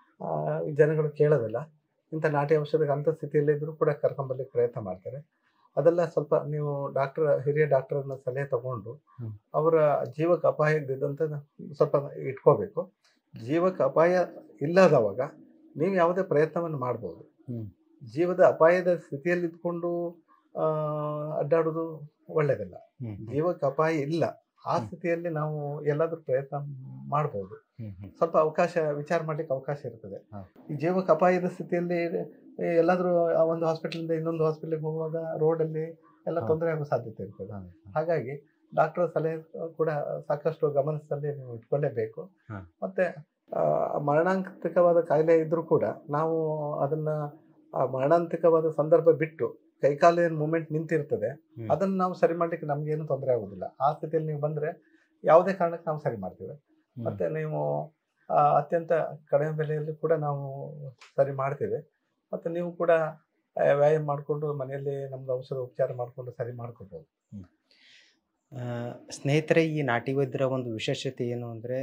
ಜನಗಳು ಕೇಳೋದಿಲ್ಲ ಇಂಥ ನಾಟಿ ಔಷಧಿಗೆ ಅಂಥ ಸ್ಥಿತಿಯಲ್ಲಿದ್ದರೂ ಕೂಡ ಕರ್ಕೊಂಬರ್ಲಿಕ್ಕೆ ಪ್ರಯತ್ನ ಮಾಡ್ತಾರೆ ಅದೆಲ್ಲ ಸ್ವಲ್ಪ ನೀವು ಡಾಕ್ಟರ್ ಹಿರಿಯ ಡಾಕ್ಟರನ್ನ ಸಲಹೆ ತಗೊಂಡು ಹ್ಮ್. ಅವರ ಜೀವಕ್ಕೆ ಅಪಾಯ ಇದ್ದಿದ್ದಂತ ಸ್ವಲ್ಪ ಇಟ್ಕೋಬೇಕು ಜೀವಕ್ಕೆ ಅಪಾಯ ಇಲ್ಲದವಾಗ ನೀವು ಯಾವುದೇ ಪ್ರಯತ್ನವನ್ನು ಮಾಡ್ಬೋದು ಹ್ಮ್. ಜೀವದ ಅಪಾಯದ ಸ್ಥಿತಿಯಲ್ಲಿ ಇದ್ಕೊಂಡು ಆ, ಅಡ್ಡಾಡೋದು ಒಳ್ಳೆಯದಲ್ಲ ಜೀವಕ್ಕೆ ಅಪಾಯ ಇಲ್ಲ ಆ ಹ್ಮ್. ಸ್ಥಿತಿಯಲ್ಲಿ ನಾವು ಎಲ್ಲಾದ್ರೂ ಪ್ರಯತ್ನ ಮಾಡ್ಬೋದು ಸ್ವಲ್ಪ ಅವಕಾಶ ವಿಚಾರ ಮಾಡ್ಲಿಕ್ಕೆ ಅವಕಾಶ ಇರ್ತದೆ ಹಾ. ಈ ಜೀವಕ್ಕೆ ಅಪಾಯದ ಸ್ಥಿತಿಯಲ್ಲಿ ಏ, ಎಲ್ಲಾದ್ರೂ ಆ ಒಂದು ಹಾಸ್ಪಿಟಲಿಂದ ಇನ್ನೊಂದು ಹಾಸ್ಪಿಟ್ಲಿಗೆ ಹೋಗುವಾಗ ರೋಡಲ್ಲಿ ಎಲ್ಲ ಹಾ. ತೊಂದರೆ ಆಗೋ ಸಾಧ್ಯತೆ ಇರ್ತದೆ ಹಾಗಾಗಿ ಡಾಕ್ಟರ್ ಸಲಹೆ ಕೂಡ ಸಾಕಷ್ಟು ಗಮನಿಸದಲ್ಲಿ ನೀವು ಇಟ್ಕೊಳ್ಳೇಬೇಕು ಹಾ. ಮತ್ತೆ ಆ, ಮರಣಾಂತಿಕವಾದ ಕಾಯಿಲೆ ಇದ್ರೂ ಕೂಡ ನಾವು ಅದನ್ನ ಆ ಮರಣಾಂತಿಕವಾದ ಸಂದರ್ಭ ಬಿಟ್ಟು ಕೈಕಾಲಿನ ಮೂಮೆಂಟ್ ನಿಂತಿರ್ತದೆ ಹ್ಮ್. ಅದನ್ನ ನಾವು ಸರಿ ಮಾಡ್ಲಿಕ್ಕೆ ನಮ್ಗೇನು ತೊಂದರೆ ಆಗೋದಿಲ್ಲ ಆ ಸ್ಥಿತಿಯಲ್ಲಿ ನೀವು ಬಂದ್ರೆ ಯಾವುದೇ ಕಾರಣಕ್ಕೆ ನಾವು ಸರಿ ಮಾಡ್ತೀವಿ ಮತ್ತೆ ನೀವು ಆ, ಅತ್ಯಂತ ಕಡಿಮೆ ಬೆಲೆಯಲ್ಲಿ ಕೂಡ ನಾವು ಸರಿ ಮಾಡ್ತೇವೆ ಮತ್ತು ನೀವು ಕೂಡ ಆ, ವ್ಯಾಯಾಮ ಮಾಡಿಕೊಂಡು ಮನೆಯಲ್ಲಿ ನಮ್ದು ಔಷಧ ಉಪಚಾರ ಮಾಡಿಕೊಂಡು ಸರಿ ಮಾಡ್ಕೋಬೋದು ಆ, ಸ್ನೇಹಿತರೆ ಈ ನಾಟಿ ವೈದ್ಯರ ಒಂದು ವಿಶೇಷತೆ ಏನು ಅಂದರೆ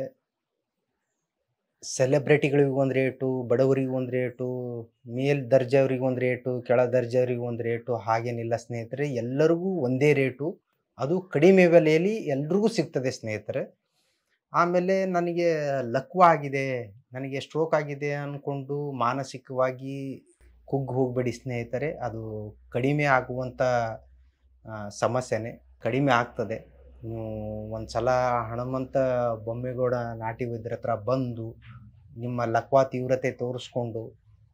ಸೆಲೆಬ್ರಿಟಿಗಳಿಗೂ ಒಂದು ರೇಟು ಬಡವರಿಗೂ ಒಂದು ರೇಟು ಮೇಲ್ ದರ್ಜೆಯವರಿಗೂ ಒಂದು ರೇಟು ಕೆಳ ದರ್ಜೆಯವರಿಗೂ ಒಂದು ರೇಟು ಹಾಗೇನಿಲ್ಲ ಸ್ನೇಹಿತರೆ ಎಲ್ಲರಿಗೂ ಒಂದೇ ರೇಟು ಅದು ಕಡಿಮೆ ಬೆಲೆಯಲ್ಲಿ ಎಲ್ರಿಗೂ ಸಿಗ್ತದೆ ಸ್ನೇಹಿತರೆ ಆಮೇಲೆ ನನಗೆ ಲಕ್ವ ಆಗಿದೆ ನನಗೆ ಸ್ಟ್ರೋಕ್ ಆಗಿದೆ ಅಂದ್ಕೊಂಡು ಮಾನಸಿಕವಾಗಿ ಕುಗ್ಗು ಹೋಗಬೇಡಿ ಸ್ನೇಹಿತರೆ ಅದು ಕಡಿಮೆ ಆಗುವಂಥ ಆ, ಸಮಸ್ಯೆನೇ ಕಡಿಮೆ ಆಗ್ತದೆ ನೀವು ಒಂದು ಸಲ ಹನುಮಂತ ಬೊಮ್ಮೇಗೌಡ ನಾಟಿ ವೈದ್ಯರ ಹತ್ರ ಬಂದು ನಿಮ್ಮ ಲಕ್ವಾ ತೀವ್ರತೆ ತೋರಿಸ್ಕೊಂಡು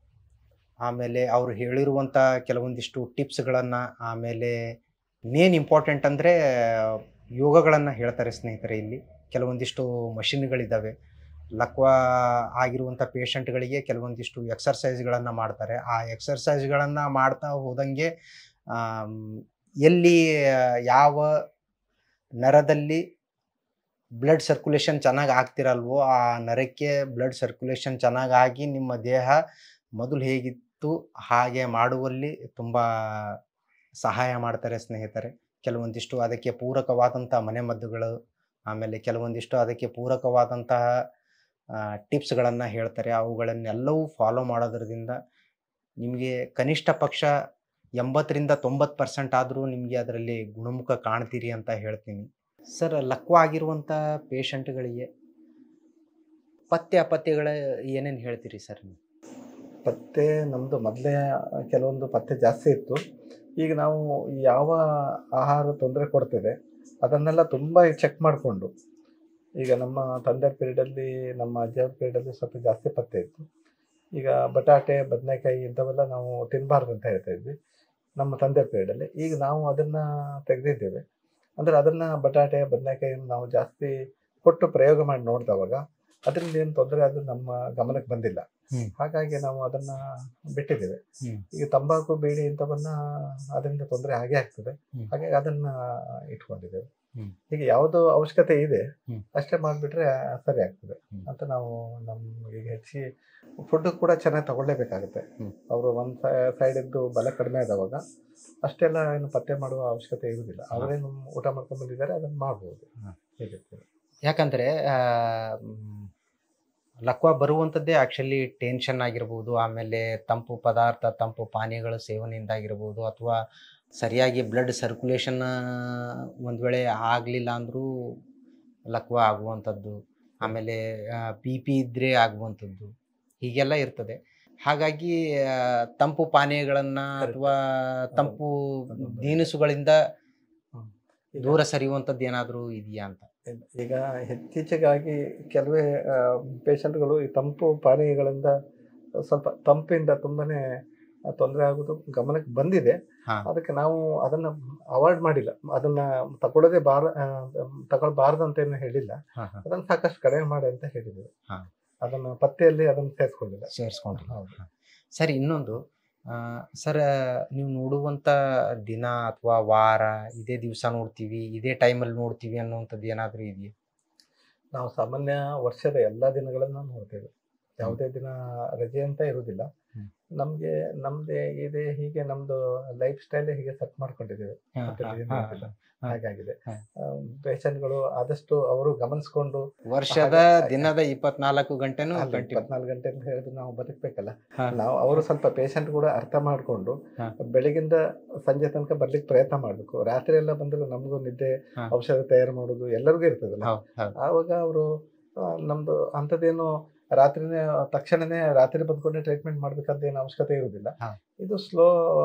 ಆಮೇಲೆ ಅವರು ಹೇಳಿರುವಂಥ ಕೆಲವೊಂದಿಷ್ಟು ಟಿಪ್ಸ್ಗಳನ್ನು ಆಮೇಲೆ ಮೇನ್ ಇಂಪಾರ್ಟೆಂಟ್ ಅಂದರೆ ಯೋಗಗಳನ್ನು ಹೇಳ್ತಾರೆ ಸ್ನೇಹಿತರೆ ಇಲ್ಲಿ ಕೆಲವೊಂದಿಷ್ಟು ಮಷಿನ್ಗಳಿದ್ದಾವೆ ಲಕ್ವಾ ಆಗಿರುವಂಥ ಪೇಷಂಟ್ಗಳಿಗೆ ಕೆಲವೊಂದಿಷ್ಟು ಎಕ್ಸರ್ಸೈಸ್ಗಳನ್ನು ಮಾಡ್ತಾರೆ ಆ ಎಕ್ಸರ್ಸೈಸ್ಗಳನ್ನು ಮಾಡ್ತಾ ಹೋದಂಗೆ ಆಮ್, ಎಲ್ಲಿ ಆ, ಯಾವ ನರದಲ್ಲಿ ಬ್ಲಡ್ ಸರ್ಕ್ಯುಲೇಷನ್ ಚೆನ್ನಾಗಿ ಆಗ್ತಿರಲ್ವೋ ಆ ನರಕ್ಕೆ ಬ್ಲಡ್ ಸರ್ಕ್ಯುಲೇಷನ್ ಚೆನ್ನಾಗಿ ನಿಮ್ಮ ದೇಹ ಮೊದಲು ಹೇಗಿತ್ತು ಹಾಗೆ ಮಾಡುವಲ್ಲಿ ತುಂಬ ಸಹಾಯ ಮಾಡ್ತಾರೆ ಸ್ನೇಹಿತರೆ ಕೆಲವೊಂದಿಷ್ಟು ಅದಕ್ಕೆ ಪೂರಕವಾದಂಥ ಮನೆಮದ್ದುಗಳು ಆಮೇಲೆ ಕೆಲವೊಂದಿಷ್ಟು ಅದಕ್ಕೆ ಪೂರಕವಾದಂತಹ ಟಿಪ್ಸ್ಗಳನ್ನು ಹೇಳ್ತಾರೆ ಅವುಗಳನ್ನೆಲ್ಲವೂ ಫಾಲೋ ಮಾಡೋದ್ರಿಂದ ನಿಮಗೆ ಕನಿಷ್ಠ ಪಕ್ಷ ಎಂಬತ್ತರಿಂದ ತೊಂಬತ್ತು ಪರ್ಸೆಂಟ್ ಆದರೂ ನಿಮಗೆ ಅದರಲ್ಲಿ ಗುಣಮುಖ ಕಾಣ್ತೀರಿ ಅಂತ ಹೇಳ್ತೀನಿ ಸರ್ ಲಕ್ವ ಆಗಿರುವಂಥ ಪೇಷಂಟ್ಗಳಿಗೆ ಪಥ್ಯ ಅಪತ್ಯಗಳ ಏನೇನು ಹೇಳ್ತೀರಿ ಸರ್ ನೀವು ಪತ್ತೆ ನಮ್ಮದು ಮೊದಲೇ ಕೆಲವೊಂದು ಪತ್ತೆ ಜಾಸ್ತಿ ಇತ್ತು ಈಗ ನಾವು ಯಾವ ಆಹಾರ ತೊಂದರೆ ಕೊಡ್ತದೆ ಅದನ್ನೆಲ್ಲ ತುಂಬ ಚೆಕ್ ಮಾಡಿಕೊಂಡು ಈಗ ನಮ್ಮ ತಂದೆ ಪೀರಿಯಡಲ್ಲಿ ನಮ್ಮ ಅಜ್ಜವ್ರ ಪೀರಿಯಡಲ್ಲಿ ಸ್ವಲ್ಪ ಜಾಸ್ತಿ ಪತ್ತೆ ಇತ್ತು ಈಗ ಬಟಾಟೆ ಬದನೆಕಾಯಿ ಇಂಥವೆಲ್ಲ ನಾವು ತಿನ್ನಬಾರ್ದು ಅಂತ ಹೇಳ್ತಾ ಇದ್ವಿ ನಮ್ಮ ತಂದೆ ಪೀರಿಯಡಲ್ಲಿ ಈಗ ನಾವು ಅದನ್ನು ತೆಗೆದಿದ್ದೇವೆ ಅಂದರೆ ಅದನ್ನು ಬಟಾಟೆ ಬದನೆಕಾಯಿಯನ್ನು ನಾವು ಜಾಸ್ತಿ ಕೊಟ್ಟು ಪ್ರಯೋಗ ಮಾಡಿ ನೋಡಿದವಾಗ ಅದರಿಂದ ಏನು ತೊಂದರೆ ಅದು ನಮ್ಮ ಗಮನಕ್ಕೆ ಬಂದಿಲ್ಲ ಹ್ಮ್. ಹಾಗಾಗಿ ನಾವು ಅದನ್ನ ಬಿಟ್ಟಿದ್ದೇವೆ ಹ್ಮ್. ಈಗ ತಂಬಾಕು ಬೀಡಿ ಇಂಥವನ್ನ ಅದರಿಂದ ತೊಂದರೆ ಆಗೇ ಆಗ್ತದೆ ಹ್ಮ್. ಹಾಗಾಗಿ ಅದನ್ನ ಇಟ್ಕೊಂಡಿದ್ದೇವೆ ಹ್ಮ್. ಈಗ ಯಾವುದು ಅವಶ್ಯಕತೆ ಇದೆ ಹ್ಮ್. ಅಷ್ಟೇ ಮಾಡಿಬಿಟ್ರೆ ಸರಿ ಆಗ್ತದೆ ಹ್ಮ್. ಅಂತ ನಾವು ನಮ್ಮ ಈಗ ಹೆಚ್ಚಿಗೆ ಫುಡ್ ಕೂಡ ಚೆನ್ನಾಗಿ ತಗೊಳ್ಳೇಬೇಕಾಗುತ್ತೆ ಹ್ಮ್. ಅವರು ಒಂದು ಸೈಡ್ ಇದ್ದು ಬಲ ಕಡಿಮೆ ಆದವಾಗ ಅಷ್ಟೆಲ್ಲ ಏನು ಪತ್ತೆ ಮಾಡುವ ಅವಶ್ಯಕತೆ ಇರುವುದಿಲ್ಲ ಅವರೇನು ಊಟ ಮಾಡ್ಕೊಂಡು ಬಂದಿದ್ದಾರೆ ಅದನ್ನು ಮಾಡ್ಬೋದು ಹ್ಮ್. ಹೇಗಿರ್ತದೆ ಯಾಕಂದ್ರೆ ಆ, ಮ್, ಲಕ್ವ ಬರುವಂಥದ್ದೇ ಆಕ್ಚುಲಿ ಟೆನ್ಷನ್ ಆಗಿರ್ಬೋದು ಆಮೇಲೆ ತಂಪು ಪದಾರ್ಥ ತಂಪು ಪಾನೀಯಗಳ ಸೇವನೆಯಿಂದ ಆಗಿರ್ಬೋದು ಅಥವಾ ಸರಿಯಾಗಿ ಬ್ಲಡ್ ಸರ್ಕ್ಯುಲೇಷನ್ ಒಂದು ವೇಳೆ ಆಗಲಿಲ್ಲ ಅಂದರೂ ಲಕ್ವ ಆಗುವಂಥದ್ದು ಆಮೇಲೆ ಬಿ ಪಿ ಇದ್ದರೆ ಆಗುವಂಥದ್ದು ಹೀಗೆಲ್ಲ ಇರ್ತದೆ ಹಾಗಾಗಿ ಆ, ತಂಪು ಪಾನೀಯಗಳನ್ನು ಅಥವಾ ತಂಪು ದಿನಸುಗಳಿಂದ ಈಗ- ದೂರ ಸರಿಯುವಂಥದ್ದು ಏನಾದರೂ ಇದೆಯಾ ಅಂತ ಈಗ ಇತ್ತೀಚೆಗಾಗಿ ಕೆಲವೇ ಪೇಷಂಟ್ಗಳು ಈ ತಂಪು ಪಾನೀಯಗಳಿಂದ ಸ್ವಲ್ಪ ತಂಪಿಂದ ತುಂಬಾನೇ ತೊಂದರೆ ಆಗೋದು ಗಮನಕ್ಕೆ ಬಂದಿದೆ ಹಾ. ಅದಕ್ಕೆ ನಾವು ಅದನ್ನ ಅವಾಯ್ಡ್ ಮಾಡಿಲ್ಲ ಅದನ್ನ ತಗೊಳ್ಳೋದೇ ಬಾರ ಆ, ತಗೊಳ್ಬಾರ್ದು ಅಂತ ಏನು ಹೇಳಿಲ್ಲ ಹಾಂ ಹಾಂ ಅದನ್ನ ಸಾಕಷ್ಟು ಕಡಿಮೆ ಮಾಡಿ ಅಂತ ಹೇಳಿದ್ರು ಹಾ. ಅದನ್ನ ಪತ್ತೆಯಲ್ಲಿ ಅದನ್ನ ಸೇರಿಸ್ಕೊಂಡಿಲ್ಲ ಸೇರಿಸ್ಕೊಂಡ್ರಿ ಹೌದು. ಸರ್ ಇನ್ನೊಂದು ಸರ್ ನೀವು ನೋಡುವಂಥ ದಿನ ಅಥವಾ ವಾರ ಇದೇ ದಿವಸ ನೋಡ್ತೀವಿ ಇದೇ ಟೈಮಲ್ಲಿ ನೋಡ್ತೀವಿ ಅನ್ನುವಂಥದ್ದು ಏನಾದರೂ ಇದೆಯಾ ನಾವು ಸಾಮಾನ್ಯ ವರ್ಷದ ಎಲ್ಲಾ ದಿನಗಳನ್ನ ನೋಡ್ತೇವೆ ಯಾವುದೇ ದಿನ ರಜೆ ಅಂತ ಇರುವುದಿಲ್ಲ ಹ್ಮ್. ನಮ್ಗೆ ನಮ್ದೇ ಇದೆ ಹೀಗೆ ನಮ್ದು ಲೈಫ್ ಸ್ಟೈಲ್ ಹೀಗೆ ಸೆಟ್ ಮಾಡ್ಕೊಂಡಿದ್ದೇವೆ ಮತ್ತೆ ಏನು ಇರುವುದಿಲ್ಲ. ಹಾ. ಹಾಗಾಗಿದೆ ಹಾ. ಪೇಷಂಟ್ಗಳು ಆದಷ್ಟು ಅವರು ಗಮನಿಸ್ಕೊಂಡು ವರ್ಷದ ಹಾಗೆ- ದಿನದ ಇಪ್ಪತ್ನಾಲ್ಕು ಗಂಟೆನೂ ಅಲ್ಲ, ಕಂಟಿನ್ಯೂ ಇಪ್ಪತ್ನಾಲ್ಕು ಗಂಟೆ ಅಂತ ಹೇಳಿದ್ರೆ ನಾವು ಬದುಕಬೇಕಲ್ಲ ಹಾ. ನಾವು ಅವರು ಸ್ವಲ್ಪ ಪೇಷಂಟ್ ಕೂಡ ಅರ್ಥ ಮಾಡಿಕೊಂಡು ಹಾ. ಬೆಳಗಿಂದ ಸಂಜೆ ತನಕ ಬರ್ಲಿಕ್ಕೆ ಪ್ರಯತ್ನ ಮಾಡಬೇಕು ರಾತ್ರಿ ಎಲ್ಲ ಬಂದ್ರೆ ನಮಗೂ ನಿದ್ದೆ ಹಾ. ಔಷಧ ತಯಾರು ಮಾಡೋದು ಎಲ್ಲರಿಗೂ ಇರ್ತದಲ್ಲ ಹೌದು ಹೌದು ಆವಾಗ ಅವರು ನಮ್ದು ಅಂಥದ್ದೇನು ರಾತ್ರಿನೇ ತಕ್ಷಣನೇ ರಾತ್ರಿ ಬಂದ್ಕೊಂಡೆ ಟ್ರೀಟ್ಮೆಂಟ್ ಮಾಡ್ಬೇಕಂತ ಏನು ಅವಶ್ಯಕತೆ ಇರುವುದಿಲ್ಲ ಹಾ. ಇದು ಸ್ಲೋ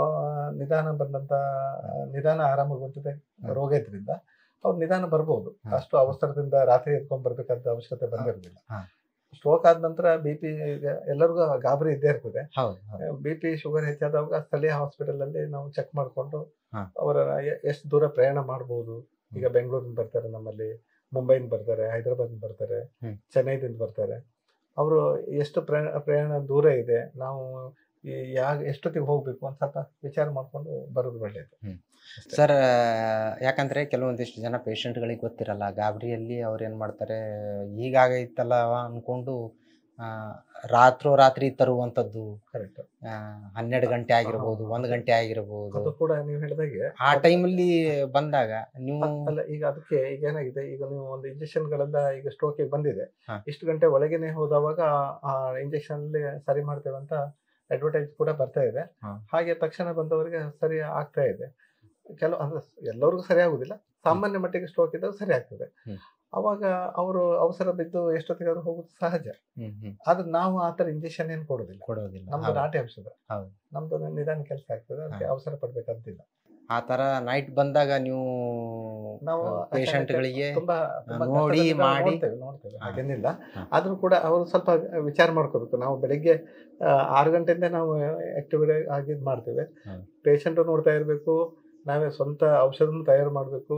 ನಿಧಾನ ಬಂದಂತ ಆ, ನಿಧಾನ ಆರಾಮಾಗುವಂಥದ್ದೇ ಹಾ. ರೋಗ ಇದ್ರಿಂದ ಅವ್ರು ನಿಧಾನ ಬರ್ಬೋದು ಹಾ. ಅಷ್ಟು ಅವಸರದಿಂದ ರಾತ್ರಿ ಎತ್ಕೊಂಡ್ ಬರ್ಬೇಕಂತ ಅವಶ್ಯಕತೆ ಬಂದಿರೋದಿಲ್ಲ ಹಾ. ಸ್ಟ್ರೋಕ್ ಆದ ನಂತರ ಬಿ ಪಿ ಎಲ್ಲರಿಗೂ ಗಾಬರಿ ಇದ್ದೇ ಇರ್ತದೆ ಹೌದು ಹೌದು ಬಿ ಪಿ ಶುಗರ್ ಹೆಚ್ಚಾದಾಗ ಸ್ಥಳೀಯ ಹಾಸ್ಪಿಟಲ್ ಅಲ್ಲಿ ನಾವು ಚೆಕ್ ಮಾಡಿಕೊಂಡು ಹಾ. ಅವರ ಎಷ್ಟು ದೂರ ಪ್ರಯಾಣ ಮಾಡಬಹುದು ಈಗ ಬೆಂಗಳೂರಿಂದ ಬರ್ತಾರೆ ನಮ್ಮಲ್ಲಿ ಮುಂಬೈಯಿಂದ ಬರ್ತಾರೆ ಹೈದರಾಬಾದ್ ಬರ್ತಾರೆ ಹ್ಮ್. ಚೆನ್ನೈದಿಂದ ಬರ್ತಾರೆ ಅವರು ಎಷ್ಟು ಪ್ರಯಾಣ ಪ್ರಯಾಣ ದೂರ ಇದೆ ನಾವು ಈ ಯಾವ ಎಷ್ಟೊತ್ತಿಗೆ ಹೋಗ್ಬೇಕು ಅಂತ ಸ್ವಲ್ಪ ವಿಚಾರ ಮಾಡ್ಕೊಂಡು ಬರೋದು ಒಳ್ಳೇದು ಅಷ್ಟೇ. ಸರ್ ಯಾಕಂದ್ರೆ ಕೆಲವೊಂದಿಷ್ಟು ಜನ ಪೇಷಂಟ್ಗಳಿಗೆ ಗೊತ್ತಿರಲ್ಲ ಗಾಬರಿಯಲ್ಲಿ ಅವ್ರು ಏನು ಮಾಡ್ತಾರೆ ಹೀಗಾಗೈತಲ್ಲ ಅನ್ಕೊಂಡು ಆ, ರಾತ್ರೋರಾತ್ರಿ ತರುವಂಥದ್ದು ಕರೆಕ್ಟ್ ಆ, ಹನ್ನೆರಡು ಗಂಟೆ ಆಗಿರ್ಬೋದು ಒಂದು ಗಂಟೆ ಆಗಿರ್ಬೋದು ಅದು ಕೂಡ ನೀವು ಹೇಳಿದಾಗೆ ಆ ಟೈಮಲ್ಲಿ ಬಂದಾಗ ನೀವು ಅಲ್ಲ ಈಗ ಅದಕ್ಕೆ ಈಗ ಏನಾಗಿದೆ ಈಗ ನೀವು ಒಂದು ಇಂಜೆಕ್ಷನ್ ಗಳೆಲ್ಲ ಈಗ ಸ್ಟ್ರೋಕಿಗೆ ಬಂದಿದೆ ಹಾ. ಇಷ್ಟು ಗಂಟೆ ಒಳಗೇನೆ ಹೋದವಾಗ ಆ ಇಂಜೆಕ್ಷನ್ ಅಲ್ಲಿ ಸರಿ ಮಾಡ್ತೇವೆ ಅಂತ ಅಡ್ವರ್ಟೈಸ್ ಕೂಡ ಬರ್ತಾ ಇದೆ ಹಾ. ಹಾಗೆ ತಕ್ಷಣ ಬಂದವರಿಗೆ ಸರಿ ಆಗ್ತಾ ಇದೆ ಕೆಲವು ಅಂದ್ರೆ ಎಲ್ಲರಿಗೂ ಸರಿ ಆಗುದಿಲ್ಲ ಸಾಮಾನ್ಯ ಮಟ್ಟಿಗೆ ಸ್ಟ್ರೋಕ್ ಇದ್ದಾಗ ಸರಿ ಆಗ್ತದೆ ಹ್ಮ್. ಅವಾಗ ಅವರು ಅವಸರ ಬಿದ್ದು ಎಷ್ಟೊತ್ತಿಗಾದ್ರೂ ಹೋಗುದು ಸಹಜ ಹ್ಮ್ ಹ್ಮ್ ಆದ್ರೆ ನಾವು ಆ ತರ ಇಂಜೆಕ್ಷನ್ ಏನು ಕೊಡೋದಿಲ್ಲ ಕೊಡೋದಿಲ್ಲ ನಮ್ದು ಹೌದು. ನಾಟಿ ಔಷಧ ಹೌದು. ನಮ್ದು ನಿಧಾನ ಕೆಲಸ ಆಗ್ತದೆ ಅದಕ್ಕೆ ಹಾ. ಅವಸರ ಪಡ್ಬೇಕಂತಿಲ್ಲ ಆ ತರ ನೈಟ್ ಬಂದಾಗ ನೀವು ನಾವು ಪೇಷಂಟ್ಗಳಿಗೆ ತುಂಬಾ ತುಂಬಾ ನೋಡಿ, ಕಷ್ಟದಿಂದ ಮಾಡಿ- ನೋಡ್ತೇವೆ ನೋಡ್ತೇವೆ ಹಾ. ಹಾಗೇನಿಲ್ಲ ಹಾ. ಆದ್ರೂ ಕೂಡ ಅವರು ಸ್ವಲ್ಪ ವಿಚಾರ ಮಾಡ್ಕೋಬೇಕು ನಾವು ಬೆಳಿಗ್ಗೆ ಆ, ಆರು ಗಂಟೆಯಿಂದ ನಾವು ಆಕ್ಟಿವ್ ಆಗಿ ಇದ್ ಮಾಡ್ತೇವೆ ಹಾ. ಪೇಷಂಟ್ ನೋಡ್ತಾ ಇರಬೇಕು ನಾವೇ ಸ್ವಂತ ಔಷಧನ ತಯಾರು ಮಾಡಬೇಕು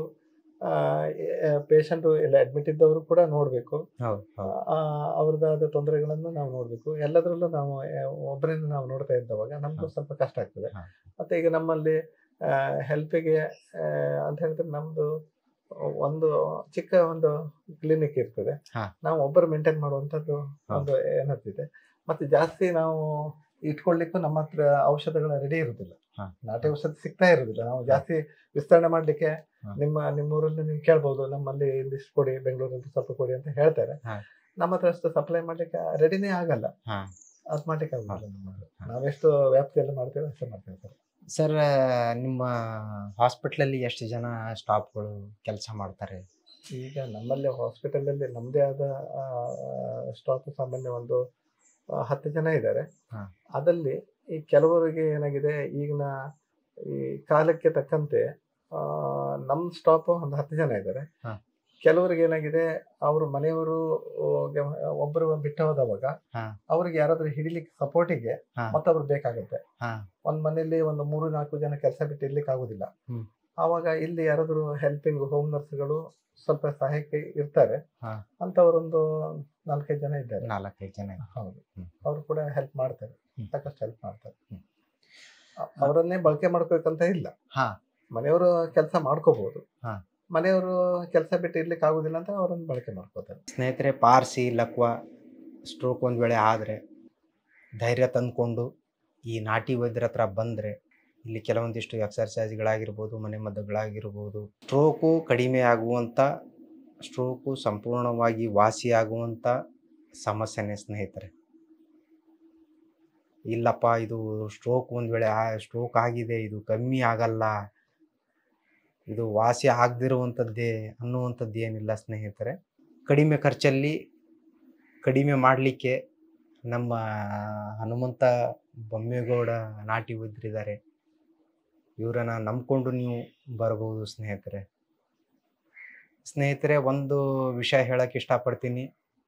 ಪೇಷಂಟ್ ಎಲ್ಲ ಅಡ್ಮಿಟ್ ಇದ್ದವರು ಕೂಡ ನೋಡಬೇಕು ಹೌದು ಹೌದು ಅವ್ರದ್ದಾದ ತೊಂದರೆಗಳನ್ನು ನಾವು ನೋಡಬೇಕು ಎಲ್ಲದರಲ್ಲೂ ನಾವು ಒಬ್ಬರಿಂದ ನಾವು ನೋಡ್ತಾ ಇದ್ದವಾಗ ನಮಗೂ ಹಾ. ಸ್ವಲ್ಪ ಕಷ್ಟ ಆಗ್ತದೆ ಹಾ. ಮತ್ತೆ ಈಗ ನಮ್ಮಲ್ಲಿ ಹೆಲ್ಪಿಗೆ ಅಂತ ಹೇಳಿದ್ರೆ ನಮ್ದು ಒಂದು ಚಿಕ್ಕ ಒಂದು ಕ್ಲಿನಿಕ್ ಇರ್ತದೆ ಹಾ. ನಾವು ಒಬ್ಬರು ಮೇಂಟೈನ್ ಮಾಡುವಂಥದ್ದು ಒಂದು ಏನಿದೆ ಮತ್ತೆ ಜಾಸ್ತಿ ನಾವು ಇಟ್ಕೊಳ್ಲಿಕ್ಕೂ ನಮ್ಮ ಹತ್ರ ಔಷಧಗಳ ರೆಡಿ ಇರುದಿಲ್ಲ ಹಾ. ನಾಟಿ ಔಷಧ ಸಿಗ್ತಾ ಇರುದಿಲ್ಲ ನಾವು ಜಾಸ್ತಿ ವಿಸ್ತರಣೆ ಮಾಡ್ಲಿಕ್ಕೆ ಹಾ. ನಿಮ್ಮ ನಿಮ್ಮೂರಲ್ಲಿ ನೀವು ಕೇಳ್ಬೋದು ನಮ್ಮಲ್ಲಿ ಇಂದಿಷ್ಟು ಕೊಡಿ ಬೆಂಗಳೂರಲ್ಲಿ ಸ್ವಲ್ಪ ಕೊಡಿ ಅಂತ ಹೇಳ್ತಾರೆ ಹಾ. ನಮ್ಮ ಹತ್ರ ಅಷ್ಟು ಸಪ್ಲೈ ಮಾಡ್ಲಿಕ್ಕೆ ರೆಡಿನೇ ಆಗಲ್ಲ ಹಾ ಅದ್ ಮಾಡ್ಲಿಕ್ಕೆ ಆಗುದಿಲ್ಲ ಹಾ. ನಮ್ಮಲ್ಲಿ. ಹಾ. ನಾವೆಷ್ಟು ವ್ಯಾಪ್ತಿಯಲ್ಲಿ ಮಾಡ್ತೇವೆ ಅಷ್ಟೇ ಮಾಡ್ತೇವೆ ಸರ್ ಸರ್ ನಿಮ್ಮ ಹಾಸ್ಪಿಟ್ಲಲ್ಲಿ ಎಷ್ಟು ಜನ ಸ್ಟಾಫ್ಗಳು ಕೆಲಸ ಮಾಡ್ತಾರೆ ಈಗ ನಮ್ಮಲ್ಲಿ ಹಾಸ್ಪಿಟಲ್ ಅಲ್ಲಿ ನಮ್ಮದೇ ಆದ ಸ್ಟಾಕ್ ಸಾಮಾನ್ಯ ಒಂದು ಆ, ಹತ್ತು ಜನ ಇದ್ದಾರೆ ಹಾ. ಅದಲ್ಲಿ ಈ ಕೆಲವರಿಗೆ ಏನಾಗಿದೆ ಈಗಿನ ಈ ಕಾಲಕ್ಕೆ ತಕ್ಕಂತೆ ಆ, ನಮ್ಮ ಸ್ಟಾಪ್ ಒಂದು ಹತ್ತು ಜನ ಇದ್ದಾರೆ ಹಾ. ಕೆಲವರಿಗೆ ಏನಾಗಿದೆ ಅವ್ರ ಮನೆಯವರು ಒಬ್ಬರು ಬಿಟ್ಟು ಹೋದವಾಗ ಹಾ. ಅವ್ರಿಗೆ ಯಾರಾದ್ರೂ ಹಿಡಿಲಿಕ್ಕೆ ಸಪೋರ್ಟಿಗೆ ಹಾ. ಮತ್ತೊಬ್ರು ಬೇಕಾಗುತ್ತೆ ಹಾ. ಒಂದ್ ಮನೆಯಲ್ಲಿ ಒಂದು ಮೂರು ನಾಲ್ಕು ಜನ ಕೆಲಸ ಬಿಟ್ಟು ಇರ್ಲಿಕ್ಕೆ ಆಗುದಿಲ್ಲ ಹ್ಮ್. ಆವಾಗ ಇಲ್ಲಿ ಯಾರಾದ್ರೂ ಹೆಲ್ಪಿಂಗ್ ಹೋಮ್ ನರ್ಸ್ಗಳು ಸ್ವಲ್ಪ ಸಹಾಯಕ್ಕೆ ಇರ್ತಾರೆ ಹಾ. ಅಂತವರೊಂದು ನಾಲ್ಕೈದು ಜನ ಇದ್ದಾರೆ ನಾಲ್ಕೈದು ಜನ ಹೌದು ಹ್ಮ್. ಅವರು ಕೂಡ ಹೆಲ್ಪ್ ಮಾಡ್ತಾರೆ ಹ್ಮ್. ಸಾಕಷ್ಟು ಹೆಲ್ಪ್ ಮಾಡ್ತಾರೆ ಹ್ಮ್. ಅ- ಅವರನ್ನೇ ಬಳಕೆ ಮಾಡ್ಬೇಕಂತ ಇಲ್ಲ ಹಾ. ಮನೆಯವರು ಕೆಲಸ ಮಾಡ್ಕೋಬಹುದು ಹಾ. ಮನೆಯವರು ಕೆಲಸ ಬಿಟ್ಟು ಇರ್ಲಿಕ್ಕೆ ಆಗುದಿಲ್ಲ ಅಂತ ಅವರನ್ನು ಬಳಕೆ ಮಾಡ್ಕೋತಾರೆ ಸ್ನೇಹಿತರೆ ಪಾರ್ಸಿ ಲಕ್ವ ಸ್ಟ್ರೋಕ್ ಒಂದು ವೇಳೆ ಆದರೆ ಧೈರ್ಯ ತಂದ್ಕೊಂಡು ಈ ನಾಟಿ ವೈದ್ಯರ ಹತ್ರ ಬಂದರೆ ಇಲ್ಲಿ ಕೆಲವೊಂದಿಷ್ಟು ಎಕ್ಸರ್ಸೈಸ್ಗಳಾಗಿರ್ಬೋದು ಮನೆ ಮದ್ದುಗಳಾಗಿರ್ಬೋದು ಸ್ಟ್ರೋಕು ಕಡಿಮೆ ಆಗುವಂಥ ಸ್ಟ್ರೋಕು ಸಂಪೂರ್ಣವಾಗಿ ವಾಸಿಯಾಗುವಂಥ ಸಮಸ್ಯೆನೇ ಸ್ನೇಹಿತರೆ ಇಲ್ಲಪ್ಪ ಇದು ಸ್ಟ್ರೋಕ್ ಒಂದು ವೇಳೆ ಸ್ಟ್ರೋಕ್ ಆಗಿದೆ ಇದು ಕಮ್ಮಿ ಆಗಲ್ಲ ಇದು ವಾಸಿ ಆಗದಿರುವಂಥದ್ದೇ ಅನ್ನುವಂಥದ್ದು ಏನಿಲ್ಲ ಸ್ನೇಹಿತರೆ ಕಡಿಮೆ ಖರ್ಚಲ್ಲಿ ಕಡಿಮೆ ಮಾಡಲಿಕ್ಕೆ ನಮ್ಮ ಹನುಮಂತ ಬೊಮ್ಮೇಗೌಡ ನಾಟಿ ವೈದ್ಯರಿದ್ದಾರೆ ಇವರನ್ನ ನಂಬ್ಕೊಂಡು ನೀವು ಬರಬಹುದು ಸ್ನೇಹಿತರೆ ಸ್ನೇಹಿತರೆ ಒಂದು ವಿಷಯ ಹೇಳಕ್ಕೆ ಇಷ್ಟಪಡ್ತೀನಿ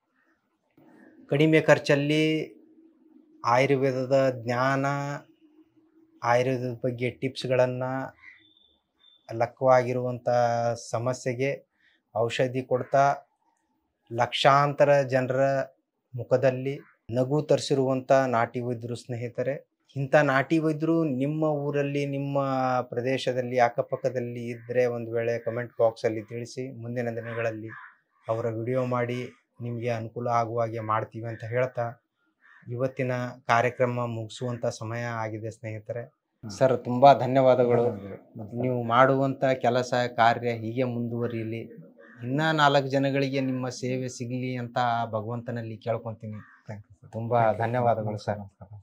ಕಡಿಮೆ ಖರ್ಚಲ್ಲಿ ಆಯುರ್ವೇದದ ಜ್ಞಾನ ಆಯುರ್ವೇದದ ಬಗ್ಗೆ ಟಿಪ್ಸ್ಗಳನ್ನು ಲಕ್ಕವಾಗಿರುವಂಥ ಸಮಸ್ಯೆಗೆ ಔಷಧಿ ಕೊಡ್ತಾ ಲಕ್ಷಾಂತರ ಜನರ ಮುಖದಲ್ಲಿ ನಗು ತರಿಸಿರುವಂಥ ನಾಟಿ ವೈದ್ಯರು ಸ್ನೇಹಿತರೆ ಇಂಥ ನಾಟಿ ವೈದ್ಯರು ನಿಮ್ಮ ಊರಲ್ಲಿ ನಿಮ್ಮ ಪ್ರದೇಶದಲ್ಲಿ ಅಕ್ಕಪಕ್ಕದಲ್ಲಿ ಇದ್ದರೆ ಒಂದು ವೇಳೆ ಕಮೆಂಟ್ ಬಾಕ್ಸಲ್ಲಿ ತಿಳಿಸಿ ಮುಂದಿನ ದಿನಗಳಲ್ಲಿ ಅವರ ವಿಡಿಯೋ ಮಾಡಿ ನಿಮಗೆ ಅನುಕೂಲ ಆಗುವ ಹಾಗೆ ಮಾಡ್ತೀವಿ ಅಂತ ಹೇಳ್ತಾ ಇವತ್ತಿನ ಕಾರ್ಯಕ್ರಮ ಮುಗಿಸುವಂಥ ಸಮಯ ಆಗಿದೆ ಸ್ನೇಹಿತರೆ ಸರ್ ತುಂಬ ಧನ್ಯವಾದಗಳು ನೀವು ಮಾಡುವಂಥ ಕೆಲಸ ಕಾರ್ಯ ಹೀಗೆ ಮುಂದುವರಿಯಲಿ ಇನ್ನೂ ನಾಲ್ಕು ಜನಗಳಿಗೆ ನಿಮ್ಮ ಸೇವೆ ಸಿಗಲಿ ಅಂತ ಭಗವಂತನಲ್ಲಿ ಕೇಳ್ಕೊತೀನಿ ತುಂಬ ಧನ್ಯವಾದಗಳು ಸರ್ ನಮಸ್ಕಾರ